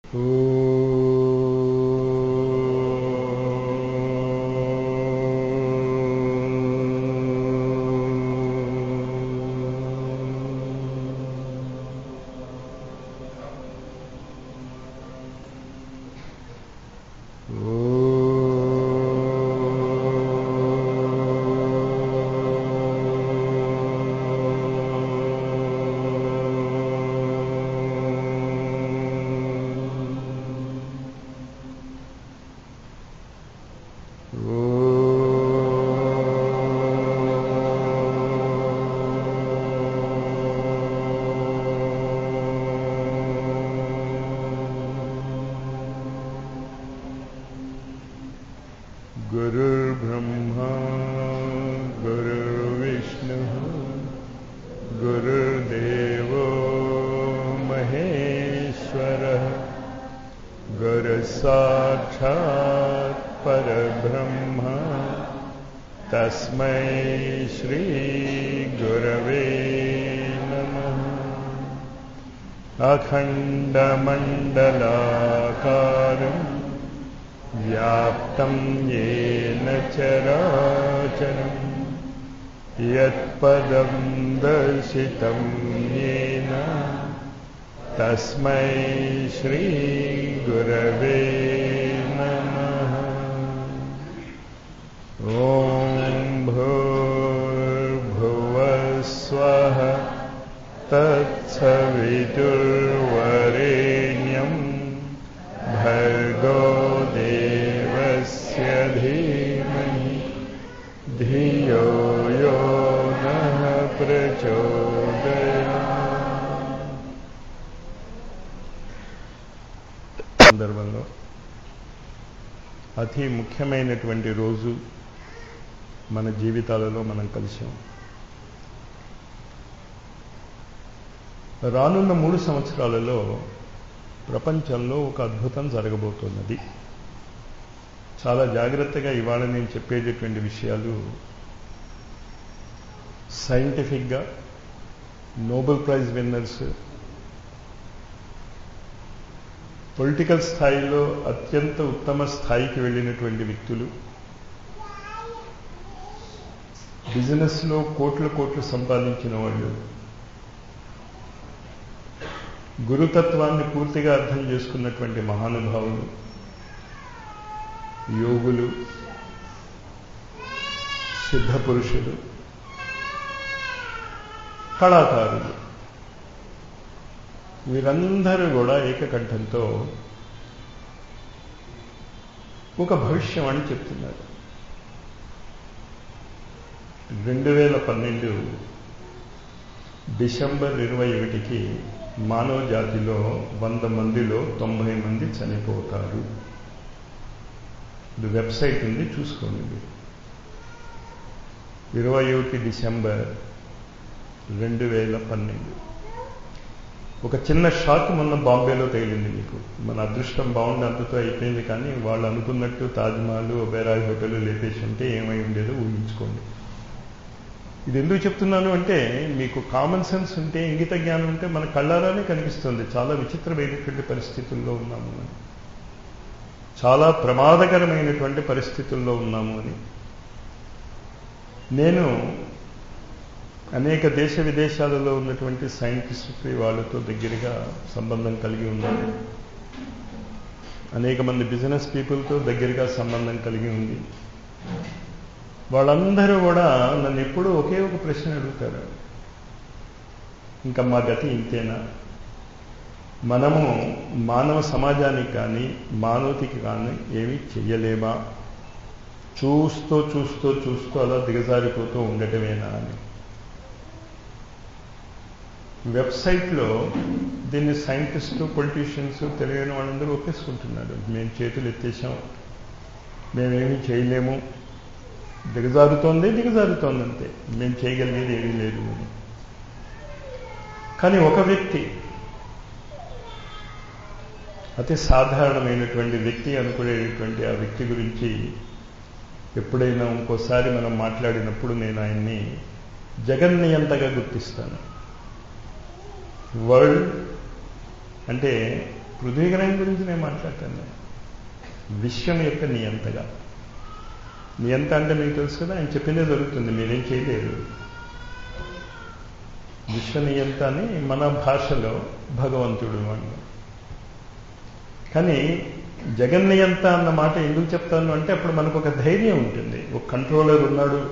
गुरुर्ब्रह्मा गुरुर्विष्णुः गुरुर्देवो महेश्वरः गुरुसाक्षात् परब्रह्म तस्मै श्रीगुरवे नमः अखण्डमण्डलाकारम् व्याप्तं येन चराचरम् यत्पदं दर्शितं येन तस्मै श्रीगुरवे नमः ॐ भूर्भुवस्वः तत्सवितुर्वरेण्यं भर्गो देवस्य धीमहि धियो यो नः प्रचोदयात् సందర్భంలో అతి ముఖ్యమైనటువంటి రోజు మన జీవితాలలో మనం కలిసాం రానున్న మూడు సంవత్సరాలలో ప్రపంచంలో ఒక అద్భుతం జరగబోతున్నది చాలా జాగ్రత్తగా ఇవాళ నేను చెప్పేటటువంటి విషయాలు సైంటిఫిక్గా నోబెల్ ప్రైజ్ విన్నర్స్ పొలిటికల్ స్థాయిలో అత్యంత ఉత్తమ స్థాయికి వెళ్ళినటువంటి వ్యక్తులు బిజినెస్లో కోట్ల కోట్లు సంపాదించిన వాళ్ళు గురుతత్వాన్ని పూర్తిగా అర్థం చేసుకున్నటువంటి మహానుభావులు యోగులు సిద్ధ పురుషులు కళాకారులు వీరందరూ కూడా ఏకకంఠంతో ఒక భవిష్యవాణి చెప్తున్నారు రెండు వేల పన్నెండు డిసెంబర్ ఇరవై ఒకటికి మానవ జాతిలో వంద మందిలో తొంభై మంది చనిపోతారు ఇది వెబ్సైట్ ఉంది చూసుకోండి మీరు ఇరవై ఒకటి డిసెంబర్ రెండు వేల పన్నెండు ఒక చిన్న షాక్ మొన్న బాంబేలో తగిలింది మీకు మన అదృష్టం బాగుండి అంతతో అయిపోయింది కానీ వాళ్ళు అనుకున్నట్టు తాజ్మహల్ ఒబేరాయ్ హోటల్ లేపేసి ఉంటే ఏమై ఉండేదో ఊహించుకోండి ఇది ఎందుకు చెప్తున్నాను అంటే మీకు కామన్ సెన్స్ ఉంటే ఇంగిత జ్ఞానం ఉంటే మన కళ్ళారానే కనిపిస్తుంది చాలా విచిత్రమైనటువంటి పరిస్థితుల్లో ఉన్నాము అని చాలా ప్రమాదకరమైనటువంటి పరిస్థితుల్లో ఉన్నాము అని నేను అనేక దేశ విదేశాలలో ఉన్నటువంటి సైంటిస్టుకి వాళ్ళతో దగ్గరగా సంబంధం కలిగి ఉన్నాను అనేక మంది బిజినెస్ పీపుల్తో దగ్గరగా సంబంధం కలిగి ఉంది వాళ్ళందరూ కూడా నన్ను ఎప్పుడూ ఒకే ఒక ప్రశ్న అడుగుతారు ఇంకా మా గతి ఇంతేనా మనము మానవ సమాజానికి కానీ మానవతికి కానీ ఏమీ చెయ్యలేమా చూస్తూ చూస్తూ చూస్తూ అలా దిగజారిపోతూ ఉండటమేనా అని వెబ్సైట్లో దీన్ని సైంటిస్టు పొలిటీషియన్స్ తెలియని వాళ్ళందరూ ఒప్పేసుకుంటున్నారు మేము చేతులు ఎత్తేసాం మేమేమీ చేయలేము దిగజారుతోంది దిగజారుతోంది అంతే మేము చేయగలిగేది ఏమీ లేదు అని కానీ ఒక వ్యక్తి అతి సాధారణమైనటువంటి వ్యక్తి అనుకునేటువంటి ఆ వ్యక్తి గురించి ఎప్పుడైనా ఇంకోసారి మనం మాట్లాడినప్పుడు నేను ఆయన్ని జగన్నియంతగా గుర్తిస్తాను వరల్డ్ అంటే పృథ్వీగ్రహం గురించి నేను మాట్లాడతాను విశ్వం యొక్క నియంతగా నియంత అంటే మీకు తెలుసు కదా ఆయన చెప్పిందే జరుగుతుంది మీరేం చేయలేరు విశ్వ నియంత అని మన భాషలో భగవంతుడు అని కానీ జగన్నియంత అన్న మాట ఎందుకు చెప్తాను అంటే అప్పుడు మనకు ఒక ధైర్యం ఉంటుంది ఒక కంట్రోలర్ ఉన్నాడు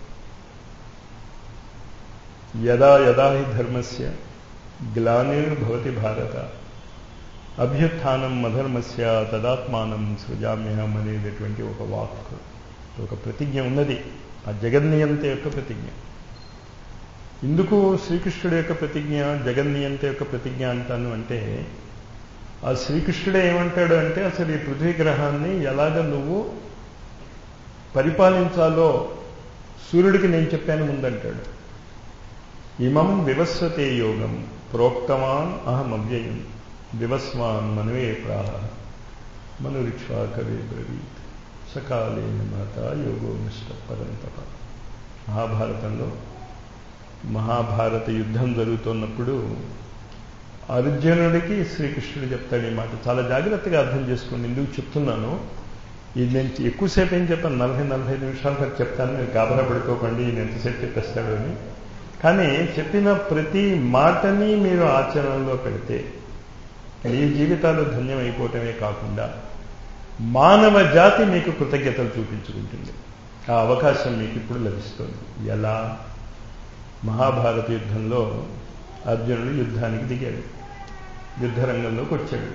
యదా యదా హి ధర్మస్య గ్లానిర్భవతి భారత అభ్యుత్థానం మధర్మస్య తదాత్మానం సృజామ్యహం అనేటటువంటి ఒక వాక్ ఒక ప్రతిజ్ఞ ఉన్నది ఆ జగన్నియంత యొక్క ప్రతిజ్ఞ ఎందుకు శ్రీకృష్ణుడి యొక్క ప్రతిజ్ఞ జగన్నియంత యొక్క ప్రతిజ్ఞ అంటాను అంటే ఆ శ్రీకృష్ణుడే ఏమంటాడు అంటే అసలు ఈ పృథ్వీ గ్రహాన్ని ఎలాగ నువ్వు పరిపాలించాలో సూర్యుడికి నేను చెప్పాను ముందంటాడు ఇమం వివస్వతే యోగం ప్రోక్తవాన్ అహం అవ్యయం వివస్వాన్ మనవే ప్రాహ మనురిక్ష్వా కవే బ్రవీత్ సకాలేన మాత యోగో నిష్ట పరంతప మహాభారతంలో మహాభారత యుద్ధం జరుగుతున్నప్పుడు అర్జునుడికి శ్రీకృష్ణుడు చెప్తాడు ఈ మాట చాలా జాగ్రత్తగా అర్థం చేసుకోండి ఎందుకు చెప్తున్నాను ఇది నేను ఎక్కువసేపు ఏం చెప్పాను నలభై నలభై నిమిషాలు నాకు చెప్తాను మీరు గాబరా పడుకోకండి నేను ఎంతసేపు చెప్పేస్తాడు అని కానీ చెప్పిన ప్రతి మాటని మీరు ఆచరణలో పెడితే మీ జీవితాలు ధన్యమైపోవటమే కాకుండా మానవ జాతి మీకు కృతజ్ఞతలు చూపించుకుంటుంది ఆ అవకాశం మీకు ఇప్పుడు లభిస్తుంది ఎలా మహాభారత యుద్ధంలో అర్జునుడు యుద్ధానికి దిగాడు యుద్ధరంగంలోకి వచ్చాడు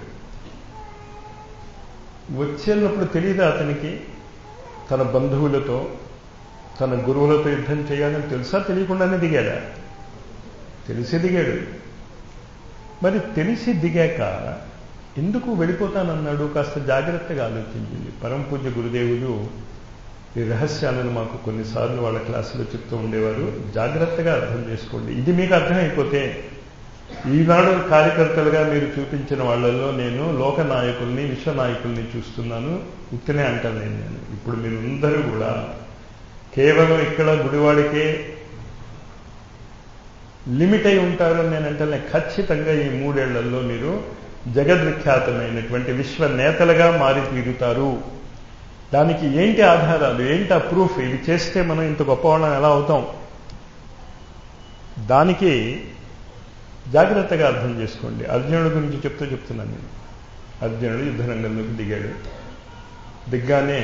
వచ్చేటప్పుడు తెలియదు అతనికి తన బంధువులతో తన గురువులతో యుద్ధం చేయాలని తెలుసా తెలియకుండానే దిగాడా తెలిసి దిగాడు మరి తెలిసి దిగాక ఎందుకు వెళ్ళిపోతానన్నాడు కాస్త జాగ్రత్తగా ఆలోచించింది పరమ పూజ్య గురుదేవులు ఈ రహస్యాలను మాకు కొన్నిసార్లు వాళ్ళ క్లాసులో చెప్తూ ఉండేవారు జాగ్రత్తగా అర్థం చేసుకోండి ఇది మీకు అర్థమైపోతే ఈనాడు కార్యకర్తలుగా మీరు చూపించిన వాళ్ళల్లో నేను లోక నాయకుల్ని విశ్వ నాయకుల్ని చూస్తున్నాను ఉత్తనే అంటాను నేను ఇప్పుడు మీరు అందరూ కూడా కేవలం ఇక్కడ గుడివాడికే లిమిట్ అయి ఉంటారు నేను అంటే ఖచ్చితంగా ఈ మూడేళ్లలో మీరు జగద్విఖ్యాతమైనటువంటి విశ్వ నేతలుగా మారి తీరుతారు దానికి ఏంటి ఆధారాలు ఏంటి ఆ ప్రూఫ్ ఇవి చేస్తే మనం ఇంత గొప్పవాళ్ళం ఎలా అవుతాం దానికి జాగ్రత్తగా అర్థం చేసుకోండి అర్జునుడి గురించి చెప్తూ చెప్తున్నాను నేను అర్జునుడు యుద్ధరంగంలోకి దిగాడు దిగ్గానే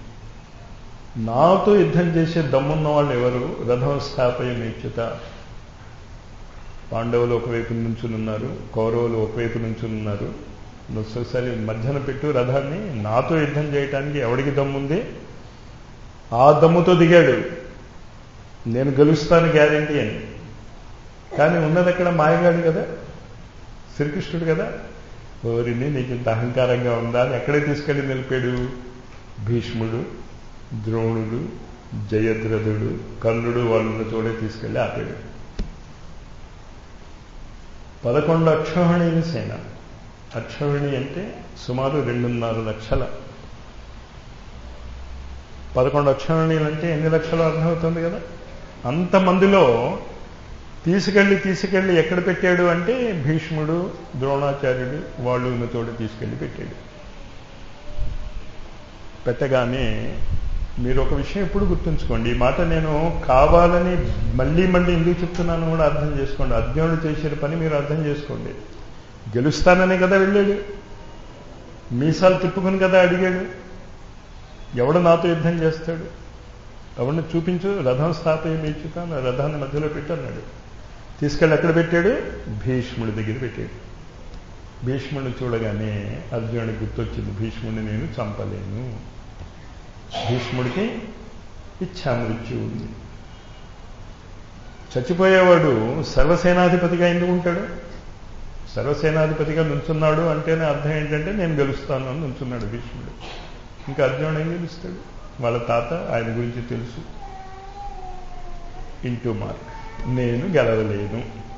నాతో యుద్ధం చేసే దమ్మున్న వాళ్ళు ఎవరు రథం స్థాపయమేచ్యుత పాండవులు ఒకవైపు నుంచునున్నారు కౌరవులు ఒకవైపు నుంచునున్నారు ఒకసారి మధ్యన పెట్టు రథాన్ని నాతో యుద్ధం చేయటానికి ఎవడికి దమ్ముంది ఆ దమ్ముతో దిగాడు నేను గెలుస్తాను గ్యారంటీ అని కానీ ఉన్నది అక్కడ మాయగాడు కదా శ్రీకృష్ణుడు కదా ఓరిని నీకు ఇంత అహంకారంగా ఉందా అని ఎక్కడే తీసుకెళ్ళి నిలిపాడు భీష్ముడు ద్రోణుడు జయద్రథుడు కర్ణుడు వాళ్ళ చోడే తీసుకెళ్ళి ఆపాడు పదకొండు అక్షోహిణీల సేన అక్షోహిణి అంటే సుమారు రెండున్నర లక్షల పదకొండు అక్షోహిణీలు అంటే ఎన్ని లక్షలు అర్థమవుతుంది కదా అంతమందిలో తీసుకెళ్ళి తీసుకెళ్ళి ఎక్కడ పెట్టాడు అంటే భీష్ముడు ద్రోణాచార్యుడు వాళ్ళు ఉన్న చోట తీసుకెళ్ళి పెట్టాడు పెట్టగానే మీరు ఒక విషయం ఎప్పుడు గుర్తుంచుకోండి ఈ మాట నేను కావాలని మళ్ళీ మళ్ళీ ఎందుకు చెప్తున్నాను కూడా అర్థం చేసుకోండి అర్జునుడు చేసిన పని మీరు అర్థం చేసుకోండి గెలుస్తాననే కదా వెళ్ళాడు మీసాలు తిప్పుకుని కదా అడిగాడు ఎవడు నాతో యుద్ధం చేస్తాడు ఎవరిని చూపించు రథం స్థాపయ మీచుతాను రథాన్ని మధ్యలో పెట్టన్నాడు తీసుకెళ్ళి ఎక్కడ పెట్టాడు భీష్ముడి దగ్గర పెట్టాడు భీష్ముడిని చూడగానే అర్జునుడికి గుర్తొచ్చింది భీష్ముడిని నేను చంపలేను భీష్ముడికి ఇచ్ఛామృత్యు ఉంది చచ్చిపోయేవాడు సర్వసేనాధిపతిగా ఎందుకు ఉంటాడు సర్వసేనాధిపతిగా నుంచున్నాడు అంటేనే అర్థం ఏంటంటే నేను గెలుస్తాను అని నుంచున్నాడు భీష్ముడు ఇంకా అర్జునుడు ఏం గెలుస్తాడు వాళ్ళ తాత ఆయన గురించి తెలుసు ఇంటూ మార్క్ నేను గెలవలేను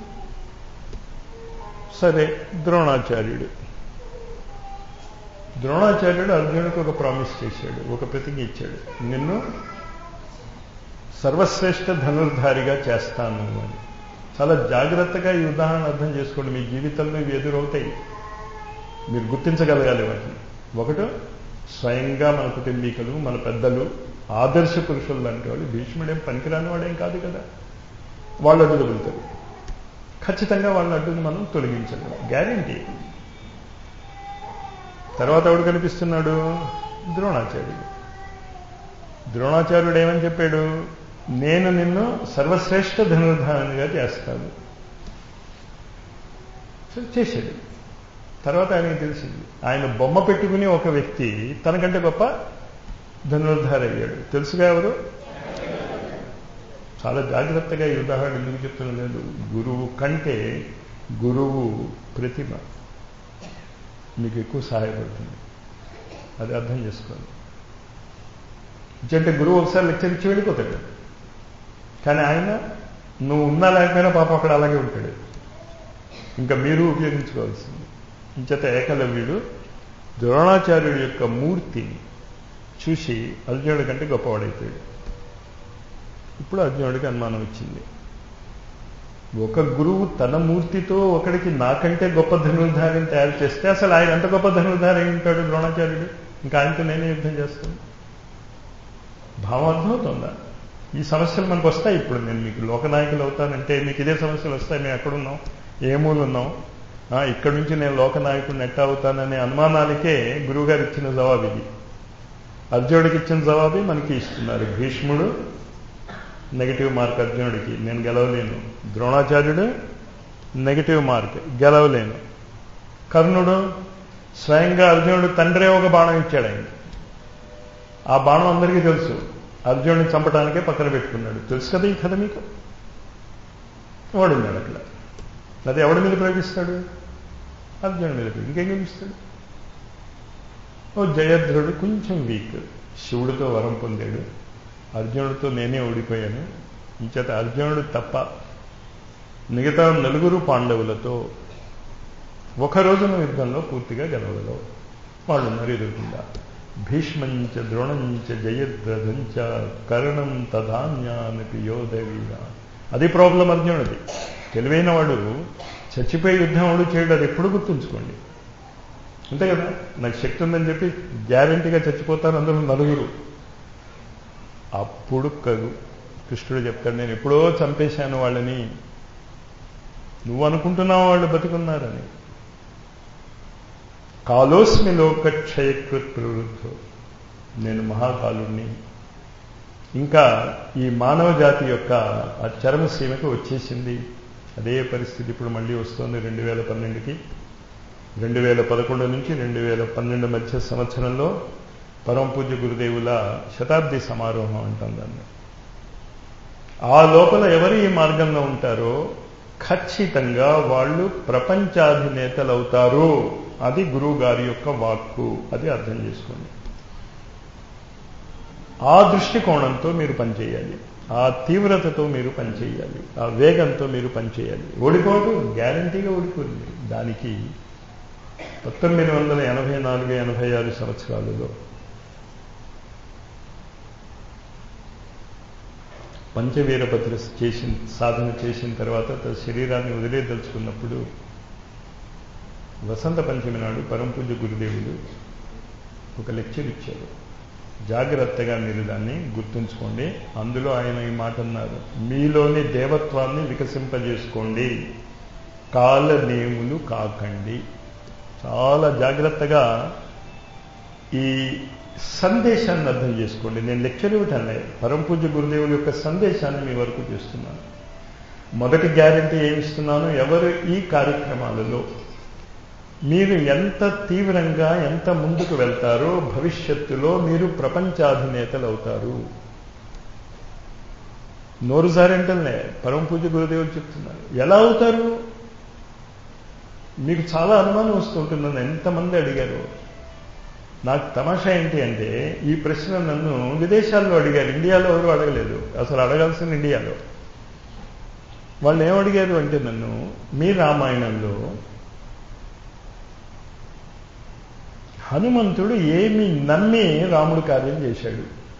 సరే ద్రోణాచార్యుడు ద్రోణాచార్యుడు అర్జునుడికి ఒక ప్రామిస్ చేశాడు ఒక ప్రతిజ్ఞ ఇచ్చాడు నిన్ను సర్వశ్రేష్ఠ ధనుర్ధారిగా చేస్తాను అని చాలా జాగ్రత్తగా ఈ ఉదాహరణ అర్థం చేసుకోండి మీ జీవితంలో ఇవి ఎదురవుతాయి మీరు గుర్తించగలగాలి వాటిని ఒకటి స్వయంగా మన కుటుంబీకులు మన పెద్దలు ఆదర్శ పురుషులు లాంటి వాళ్ళు భీష్ముడేం పనికిరాని వాడేం కాదు కదా వాళ్ళు అడ్డు తగులుతారు ఖచ్చితంగా వాళ్ళ అడ్డుని మనం తొలగించగలం గ్యారంటీ తర్వాత ఎవడు కనిపిస్తున్నాడు ద్రోణాచార్యుడు ద్రోణాచార్యుడు ఏమని చెప్పాడు నేను నిన్ను సర్వశ్రేష్ఠ ధనుర్ధానిగా చేస్తాను సరే చేశాడు తర్వాత ఆయనకి తెలిసింది ఆయన బొమ్మ పెట్టుకుని ఒక వ్యక్తి తనకంటే గొప్ప ధనుర్ధార అయ్యాడు తెలుసుగా ఎవరు చాలా జాగ్రత్తగా ఈ ఉదాహరణ ఎందుకు చెప్తున్నా లేదు గురువు కంటే గురువు ప్రతిమ మీకు ఎక్కువ సహాయపడుతుంది అది అర్థం చేసుకోండి అంటే గురువు ఒకసారి లెక్చర్ ఇచ్చి వెళ్ళిపోతాడు కానీ ఆయన నువ్వు ఉన్నా లేకపోయినా పాప అక్కడ అలాగే ఉంటాడు ఇంకా మీరు ఉపయోగించుకోవాల్సింది ఇంచేత ఏకలవ్యుడు ద్రోణాచార్యుడి యొక్క మూర్తిని చూసి అర్జునుడి కంటే గొప్పవాడైపోయాడు ఇప్పుడు అర్జునుడికి అనుమానం వచ్చింది ఒక గురువు తన మూర్తితో ఒకడికి నాకంటే గొప్ప ధనుర్ధారిని తయారు చేస్తే అసలు ఆయన ఎంత గొప్ప ధనుర్ధారి అయి ఉంటాడు ద్రోణాచార్యుడు ఇంకా ఆయనతో నేనే యుద్ధం చేస్తాను భావం అర్థమవుతుందా ఈ సమస్యలు మనకు వస్తాయి ఇప్పుడు నేను మీకు లోకనాయకులు అవుతానంటే మీకు ఇదే సమస్యలు వస్తాయి మేము ఎక్కడున్నాం ఏ మూలున్నాం ఇక్కడి నుంచి నేను లోకనాయకుడిని ఎట్టా అవుతాననే అనుమానాలకే గురువుగారు ఇచ్చిన జవాబు ఇది అర్జునుడికి ఇచ్చిన జవాబే మనకి ఇస్తున్నారు భీష్ముడు నెగిటివ్ మార్క్ అర్జునుడికి నేను గెలవలేను ద్రోణాచార్యుడు నెగిటివ్ మార్క్ గెలవలేను కర్ణుడు స్వయంగా అర్జునుడు తండ్రే ఒక బాణం ఇచ్చాడు ఆయన ఆ బాణం అందరికీ తెలుసు అర్జునుడిని చంపడానికే పక్కన పెట్టుకున్నాడు తెలుసు కదా ఈ కథ మీకు వాడున్నాడు అక్కడ అది ఎవడి మీద ప్రయోగిస్తాడు అర్జునుడి మీద ఇంకేం గెలుస్తాడు ఓ జయద్రుడు కొంచెం వీక్ శివుడితో వరం పొందాడు అర్జునుడితో నేనే ఓడిపోయాను ఇంచేత అర్జునుడు తప్ప మిగతా నలుగురు పాండవులతో ఒక రోజున యుద్ధంలో పూర్తిగా గెలవగలవు వాళ్ళు ఉన్నారు ఎదుర్కొందా భీష్మంచ ద్రోణంచ జయద్రథంచ కర్ణం తధాన్యానికి యోధవీర అది ప్రాబ్లం అర్జునుడిది తెలివైన వాడు చచ్చిపోయి యుద్ధం వాడు చేయడు అది ఎప్పుడు గుర్తుంచుకోండి అంతే కదా నాకు శక్తి ఉందని చెప్పి గ్యారంటీగా చచ్చిపోతాను అందులో నలుగురు అప్పుడు కదు కృష్ణుడు చెప్తాడు నేను ఎప్పుడో చంపేశాను వాళ్ళని నువ్వు అనుకుంటున్నావు వాళ్ళు బతుకున్నారని కాలోస్మి లోకక్షయకృత్ ప్రవృద్ధో నేను మహాకాలుణ్ణి ఇంకా ఈ మానవ జాతి యొక్క ఆ చరమసీమకి వచ్చేసింది అదే పరిస్థితి ఇప్పుడు మళ్ళీ వస్తుంది రెండు వేల పన్నెండుకి రెండు వేల పదకొండు నుంచి రెండు వేల పన్నెండు మధ్య సంవత్సరంలో పరమ పూజ్య గురుదేవుల శతాబ్ది సమారోహం అంటాం దాన్ని ఆ లోపల ఎవరు ఈ మార్గంలో ఉంటారో ఖచ్చితంగా వాళ్ళు ప్రపంచాధినేతలు అవుతారు అది గురువు గారి యొక్క వాక్కు అది అర్థం చేసుకోండి ఆ దృష్టికోణంతో మీరు పనిచేయాలి ఆ తీవ్రతతో మీరు పనిచేయాలి ఆ వేగంతో మీరు పనిచేయాలి ఓడిపోవడం గ్యారంటీగా ఓడిపోయింది దానికి పంతొమ్మిది వందల ఎనభై నాలుగు ఎనభై ఆరు సంవత్సరాలలో పంచవీరభద్ర చేసిన సాధన చేసిన తర్వాత తన శరీరాన్ని వదిలేదలుచుకున్నప్పుడు వసంత పంచమి నాడు పరంపూజ గురుదేవుడు ఒక లెక్చర్ ఇచ్చారు జాగ్రత్తగా మీరు దాన్ని గుర్తుంచుకోండి అందులో ఆయన ఈ మాట అన్నారు మీలోని దేవత్వాన్ని వికసింపజేసుకోండి కాలనేములు కాకండి చాలా జాగ్రత్తగా ఈ సందేశాన్ని అర్థం చేసుకోండి నేను లెక్చర్ ఇవ్వటంలే పరంపూజ గురుదేవుల యొక్క సందేశాన్ని మీ వరకు చేస్తున్నాను మొదటి గ్యారంటీ ఏమిస్తున్నాను ఎవరు ఈ కార్యక్రమాలలో మీరు ఎంత తీవ్రంగా ఎంత ముందుకు వెళ్తారో భవిష్యత్తులో మీరు ప్రపంచాధినేతలు అవుతారు నోరు జారంటలే పరమ పూజ గురుదేవులు చెప్తున్నారు ఎలా అవుతారు మీకు చాలా అనుమానం వస్తుంటుందని ఎంతమంది అడిగారు నాకు తమాషా ఏంటి అంటే ఈ ప్రశ్న నన్ను విదేశాల్లో అడిగారు ఇండియాలో ఎవరు అడగలేదు అసలు అడగాల్సిన ఇండియాలో వాళ్ళు ఏం అడిగారు అంటే నన్ను మీ రామాయణంలో హనుమంతుడు ఏమి నమ్మి రాముడు కార్యం చేశాడు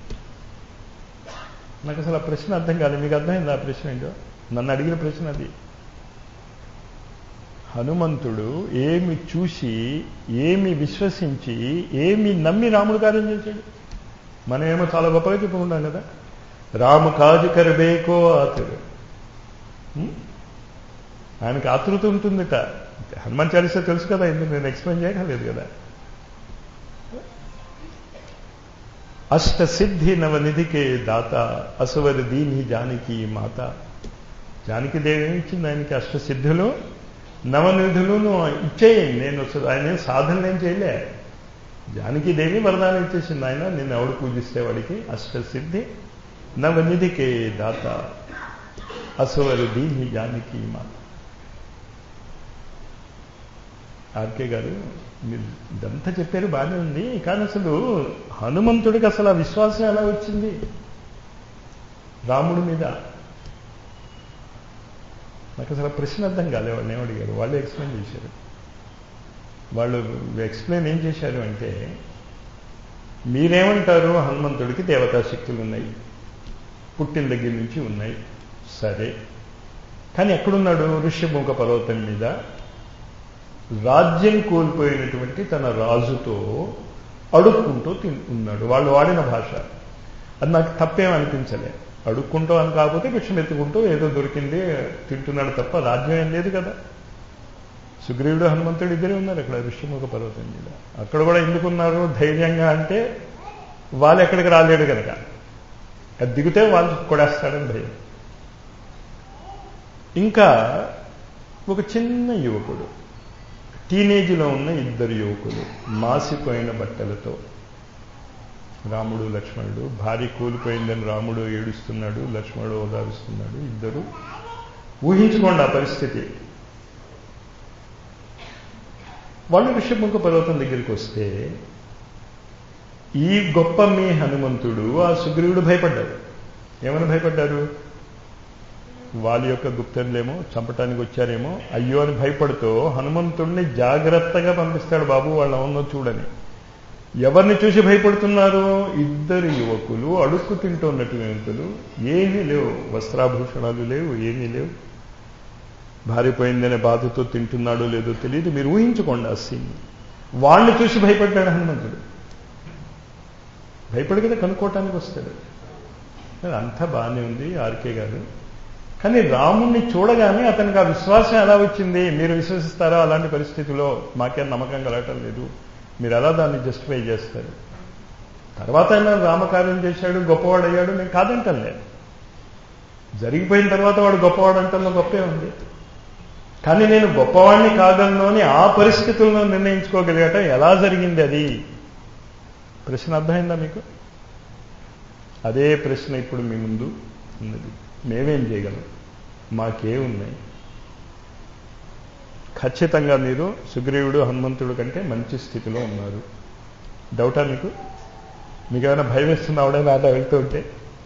నాకు అసలు ఆ ప్రశ్న అర్థం కాలేదు మీకు అర్థమైంది ఆ ప్రశ్న ఏంటో నన్ను అడిగిన ప్రశ్న అది హనుమంతుడు ఏమి చూసి ఏమి విశ్వసించి ఏమి నమ్మి రాముడు కార్యం చేశాడు మనమేమో చాలా గొప్పగా చెప్పుకుంటాం కదా రాము కాజు కరబేకో ఆతుడు ఉం? ఆయనకి ఆతృత ఉంటుందిట హనుమాన్ చాలీసా తెలుసు కదా ఎందుకు నేను ఎక్స్ప్లెయిన్ చేయడం లేదు కదా అష్ట సిద్ధి నవనిధికే దాత అసవరి దీని జానకి మాత జానకి దేవి ఏమి ఇచ్చింది ఆయనకి అష్ట సిద్ధులు నవనిధులను ఇచ్చేయండి నేను అసలు ఆయన ఏం సాధనలు ఏం చేయలే జానకి దేవి వరదానం ఇచ్చేసింది ఆయన నిన్ను ఎవడు పూజిస్తే వాడికి అష్ట సిద్ధి నవనిధికే దాత అసవరు దీని జానకి మాత ఆర్కే గారు మీరు ఇదంతా చెప్పారు బాగానే ఉంది కానీ అసలు హనుమంతుడికి అసలు ఆ విశ్వాసం ఎలా వచ్చింది రాముడి మీద నాకు అసలు ఆ ప్రశ్న అర్థం కాలే వాళ్ళు ఏమడిగారు వాళ్ళు ఎక్స్ప్లెయిన్ చేశారు వాళ్ళు ఎక్స్ప్లెయిన్ ఏం చేశారు అంటే మీరేమంటారు హనుమంతుడికి దేవతా శక్తులు ఉన్నాయి పుట్టిన దగ్గర నుంచి ఉన్నాయి సరే కానీ ఎక్కడున్నాడు ఋష్యముఖ పర్వతం మీద రాజ్యం కోల్పోయినటువంటి తన రాజుతో అడుక్కుంటూ తిన్ ఉన్నాడు వాళ్ళు వాడిన భాష అది నాకు తప్పేం అనిపించలే అడుక్కుంటూ అని కాకపోతే భిక్షం ఎత్తుకుంటూ ఏదో దొరికింది తింటున్నాడు తప్ప రాజ్యం ఏం లేదు కదా సుగ్రీవుడు హనుమంతుడు ఇద్దరే ఉన్నారు అక్కడ ఋష్యముఖ పర్వతం మీద అక్కడ కూడా ఎందుకున్నారు ధైర్యంగా అంటే వాళ్ళు ఎక్కడికి రాలేడు కనుక అది దిగితే వాళ్ళు కొడేస్తాడని భయం ఇంకా ఒక చిన్న యువకుడు టీనేజ్లో ఉన్న ఇద్దరు యువకులు మాసిపోయిన బట్టలతో రాముడు లక్ష్మణుడు భార్య కూలిపోయిందని రాముడు ఏడుస్తున్నాడు లక్ష్మణుడు ఓదారుస్తున్నాడు ఇద్దరు ఊహించుకోండి ఆ పరిస్థితి వాళ్ళు ఋషభముఖ పర్వతం దగ్గరికి వస్తే ఈ గొప్ప మీ హనుమంతుడు ఆ సుగ్రీవుడు భయపడ్డాడు ఏమని భయపడ్డారు వాళ్ళ యొక్క గుప్తరులేమో చంపటానికి వచ్చారేమో అయ్యో అని భయపడుతూ హనుమంతుడిని జాగ్రత్తగా పంపిస్తాడు బాబు వాళ్ళు ఉన్నో చూడని ఎవరిని చూసి భయపడుతున్నారు ఇద్దరు యువకులు అడుక్కు తింటున్నట్టు యువకులు ఏమీ లేవు వస్త్రాభూషణాలు లేవు ఏమీ లేవు భారిపోయిందనే బాధతో తింటున్నాడో లేదో తెలియదు మీరు ఊహించుకోండి ఆ సీన్ వాళ్ళని చూసి భయపడ్డాడు హనుమంతుడు భయపడి కదా కనుక్కోవటానికి వస్తాడు అంతా బాగానే ఉంది ఆర్కే గారు కానీ రాముణ్ణి చూడగానే అతనికి ఆ విశ్వాసం ఎలా వచ్చింది మీరు విశ్వసిస్తారా అలాంటి పరిస్థితిలో మాకేం నమ్మకం కలగటం లేదు మీరు ఎలా దాన్ని జస్టిఫై చేస్తారు తర్వాత ఆయన రామకార్యం చేశాడు గొప్పవాడు అయ్యాడు నేను కాదంటలే జరిగిపోయిన తర్వాత వాడు గొప్పవాడు అంటల్లో గొప్పే ఉంది కానీ నేను గొప్పవాడిని కాగలను అని ఆ పరిస్థితుల్లో నిర్ణయించుకోగలిగటం ఎలా జరిగింది అది ప్రశ్న అర్థమైందా మీకు అదే ప్రశ్న ఇప్పుడు మీ ముందు ఉన్నది మేమేం చేయగలం మాకే ఉన్నాయి ఖచ్చితంగా మీరు సుగ్రీవుడు హనుమంతుడు కంటే మంచి స్థితిలో ఉన్నారు డౌటా మీకు మీకు ఏమైనా భయం ఇస్తుంది ఆవిడైనా అలా వెళ్తూ ఉంటే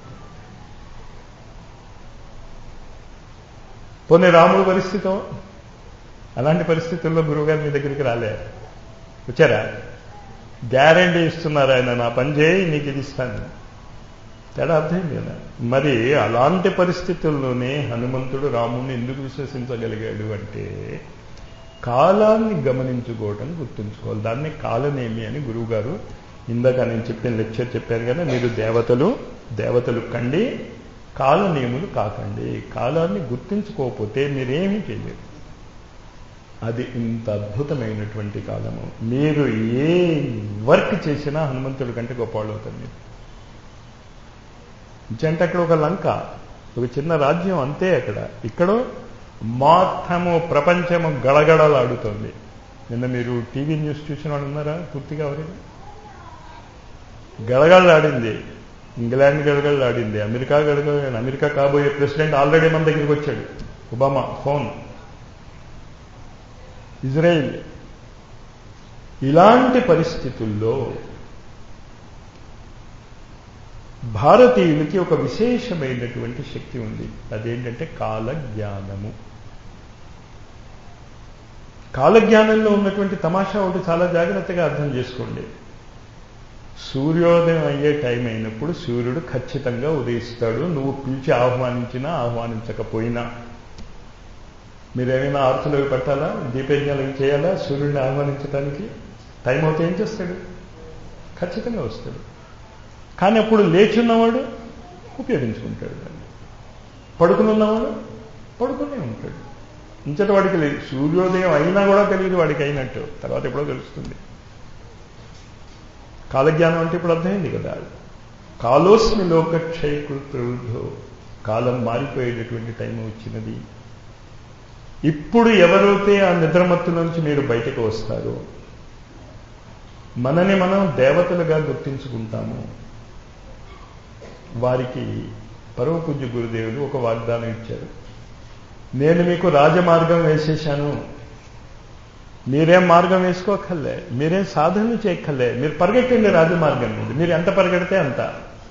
పోనీ రాముడు పరిస్థితి అలాంటి పరిస్థితుల్లో గురువుగారు మీ దగ్గరికి రాలే వచ్చారా గ్యారంటీ ఇస్తున్నారు ఆయన నా పని చేయి నీకు ఇది ఇస్తాను తేడా అర్థమైంది కదా మరి అలాంటి పరిస్థితుల్లోనే హనుమంతుడు రాముడిని ఎందుకు విశ్వసించగలిగాడు అంటే కాలాన్ని గమనించుకోవటం గుర్తుంచుకోవాలి దాన్ని కాలనేమి అని గురువుగారు ఇందాక నేను చెప్పిన లెక్చర్ చెప్పాను కదా మీరు దేవతలు దేవతలు కండి కాలనియములు కాకండి కాలాన్ని గుర్తించుకోకపోతే మీరేమీ చేయలేరు అది ఇంత అద్భుతమైనటువంటి కాలము మీరు ఏ వర్క్ చేసినా హనుమంతుడి కంటే గొప్పవాళ్ళు అవుతారు మీరు అంటే అక్కడ ఒక లంక ఒక చిన్న రాజ్యం అంతే అక్కడ ఇక్కడ మొత్తము ప్రపంచము గడగడలాడుతోంది నిన్న మీరు టీవీ న్యూస్ చూసిన వాళ్ళు ఉన్నారా పూర్తిగా ఎవరైనా గడగడలాడింది ఇంగ్లాండ్ గడగడలాడింది అమెరికా గడగడ అమెరికా కాబోయే ప్రెసిడెంట్ ఆల్రెడీ మన దగ్గరికి వచ్చాడు ఒబామా ఫోన్ ఇజ్రాయిల్ ఇలాంటి పరిస్థితుల్లో భారతీయులకి ఒక విశేషమైనటువంటి శక్తి ఉంది అదేంటంటే కాలజ్ఞానము కాలజ్ఞానంలో ఉన్నటువంటి తమాషా ఒకటి చాలా జాగ్రత్తగా అర్థం చేసుకోండి సూర్యోదయం అయ్యే టైం అయినప్పుడు సూర్యుడు ఖచ్చితంగా ఉదయిస్తాడు నువ్వు పిలిచి ఆహ్వానించినా ఆహ్వానించకపోయినా మీరేమైనా ఆర్తులు అవి పట్టాలా దీపయజ్ఞాలు అవి చేయాలా సూర్యుడిని ఆహ్వానించడానికి టైం అవుతే ఏం చేస్తాడు ఖచ్చితంగా వస్తాడు కానీ అప్పుడు లేచున్నవాడు ఉపయోగించుకుంటాడు దాన్ని పడుకుని ఉన్నవాడు పడుకునే ఉంటాడు ఇంచట వాడికి లేదు సూర్యోదయం అయినా కూడా తెలియదు వాడికి అయినట్టు తర్వాత ఎప్పుడో తెలుస్తుంది కాలజ్ఞానం అంటే ఇప్పుడు అర్థమైంది కదా కాలోస్మి లోకక్షయకృ ప్రవృద్ధో కాలం మారిపోయేటటువంటి టైం వచ్చినది ఇప్పుడు ఎవరైతే ఆ నిద్రమత్తులోంచి మీరు బయటకు వస్తారో మనని మనం దేవతలుగా గుర్తించుకుంటాము వారికి పరమపూజ్య గురుదేవులు ఒక వాగ్దానం ఇచ్చారు నేను మీకు రాజమార్గం వేసేశాను మీరేం మార్గం వేసుకోకర్లే మీరేం సాధనలు చేయక్కర్లే మీరు పరిగెట్టండి రాజమార్గం మీద మీరు ఎంత పరిగెడితే అంత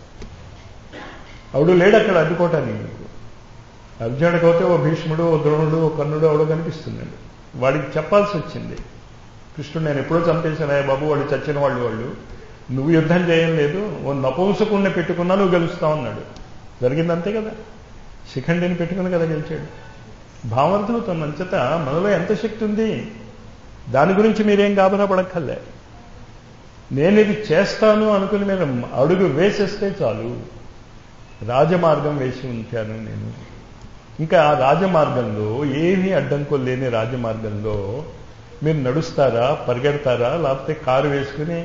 అవుడు లేడు అక్కడ అడ్డుకోవటానికి మీకు అర్జునుడికి అయితే ఓ భీష్ముడు ఓ ద్రోణుడు ఓ కర్ణుడు అవడో కనిపిస్తున్నాడు వాడికి చెప్పాల్సి వచ్చింది కృష్ణుడు నేను ఎప్పుడో చంపేశాను బాబు వాళ్ళు చచ్చిన వాళ్ళు వాళ్ళు నువ్వు యుద్ధం చేయడం లేదు ఓ నపుంసకుణ్ణి పెట్టుకున్నా నువ్వు గెలుస్తావు అన్నాడు జరిగింది అంతే కదా శిఖండిని పెట్టుకుని కదా గెలిచాడు భావార్థమవుతున్న అంచేత మనలో ఎంత శక్తి ఉంది దాని గురించి మీరేం గాబరా పడక్కర్లే నేను ఇది చేస్తాను అనుకుని మీరు అడుగు వేసేస్తే చాలు రాజమార్గం వేసి ఉంచాను నేను ఇంకా ఆ రాజమార్గంలో ఏమీ అడ్డంకులు లేని రాజమార్గంలో మీరు నడుస్తారా పరిగెడతారా లేకపోతే కారు వేసుకుని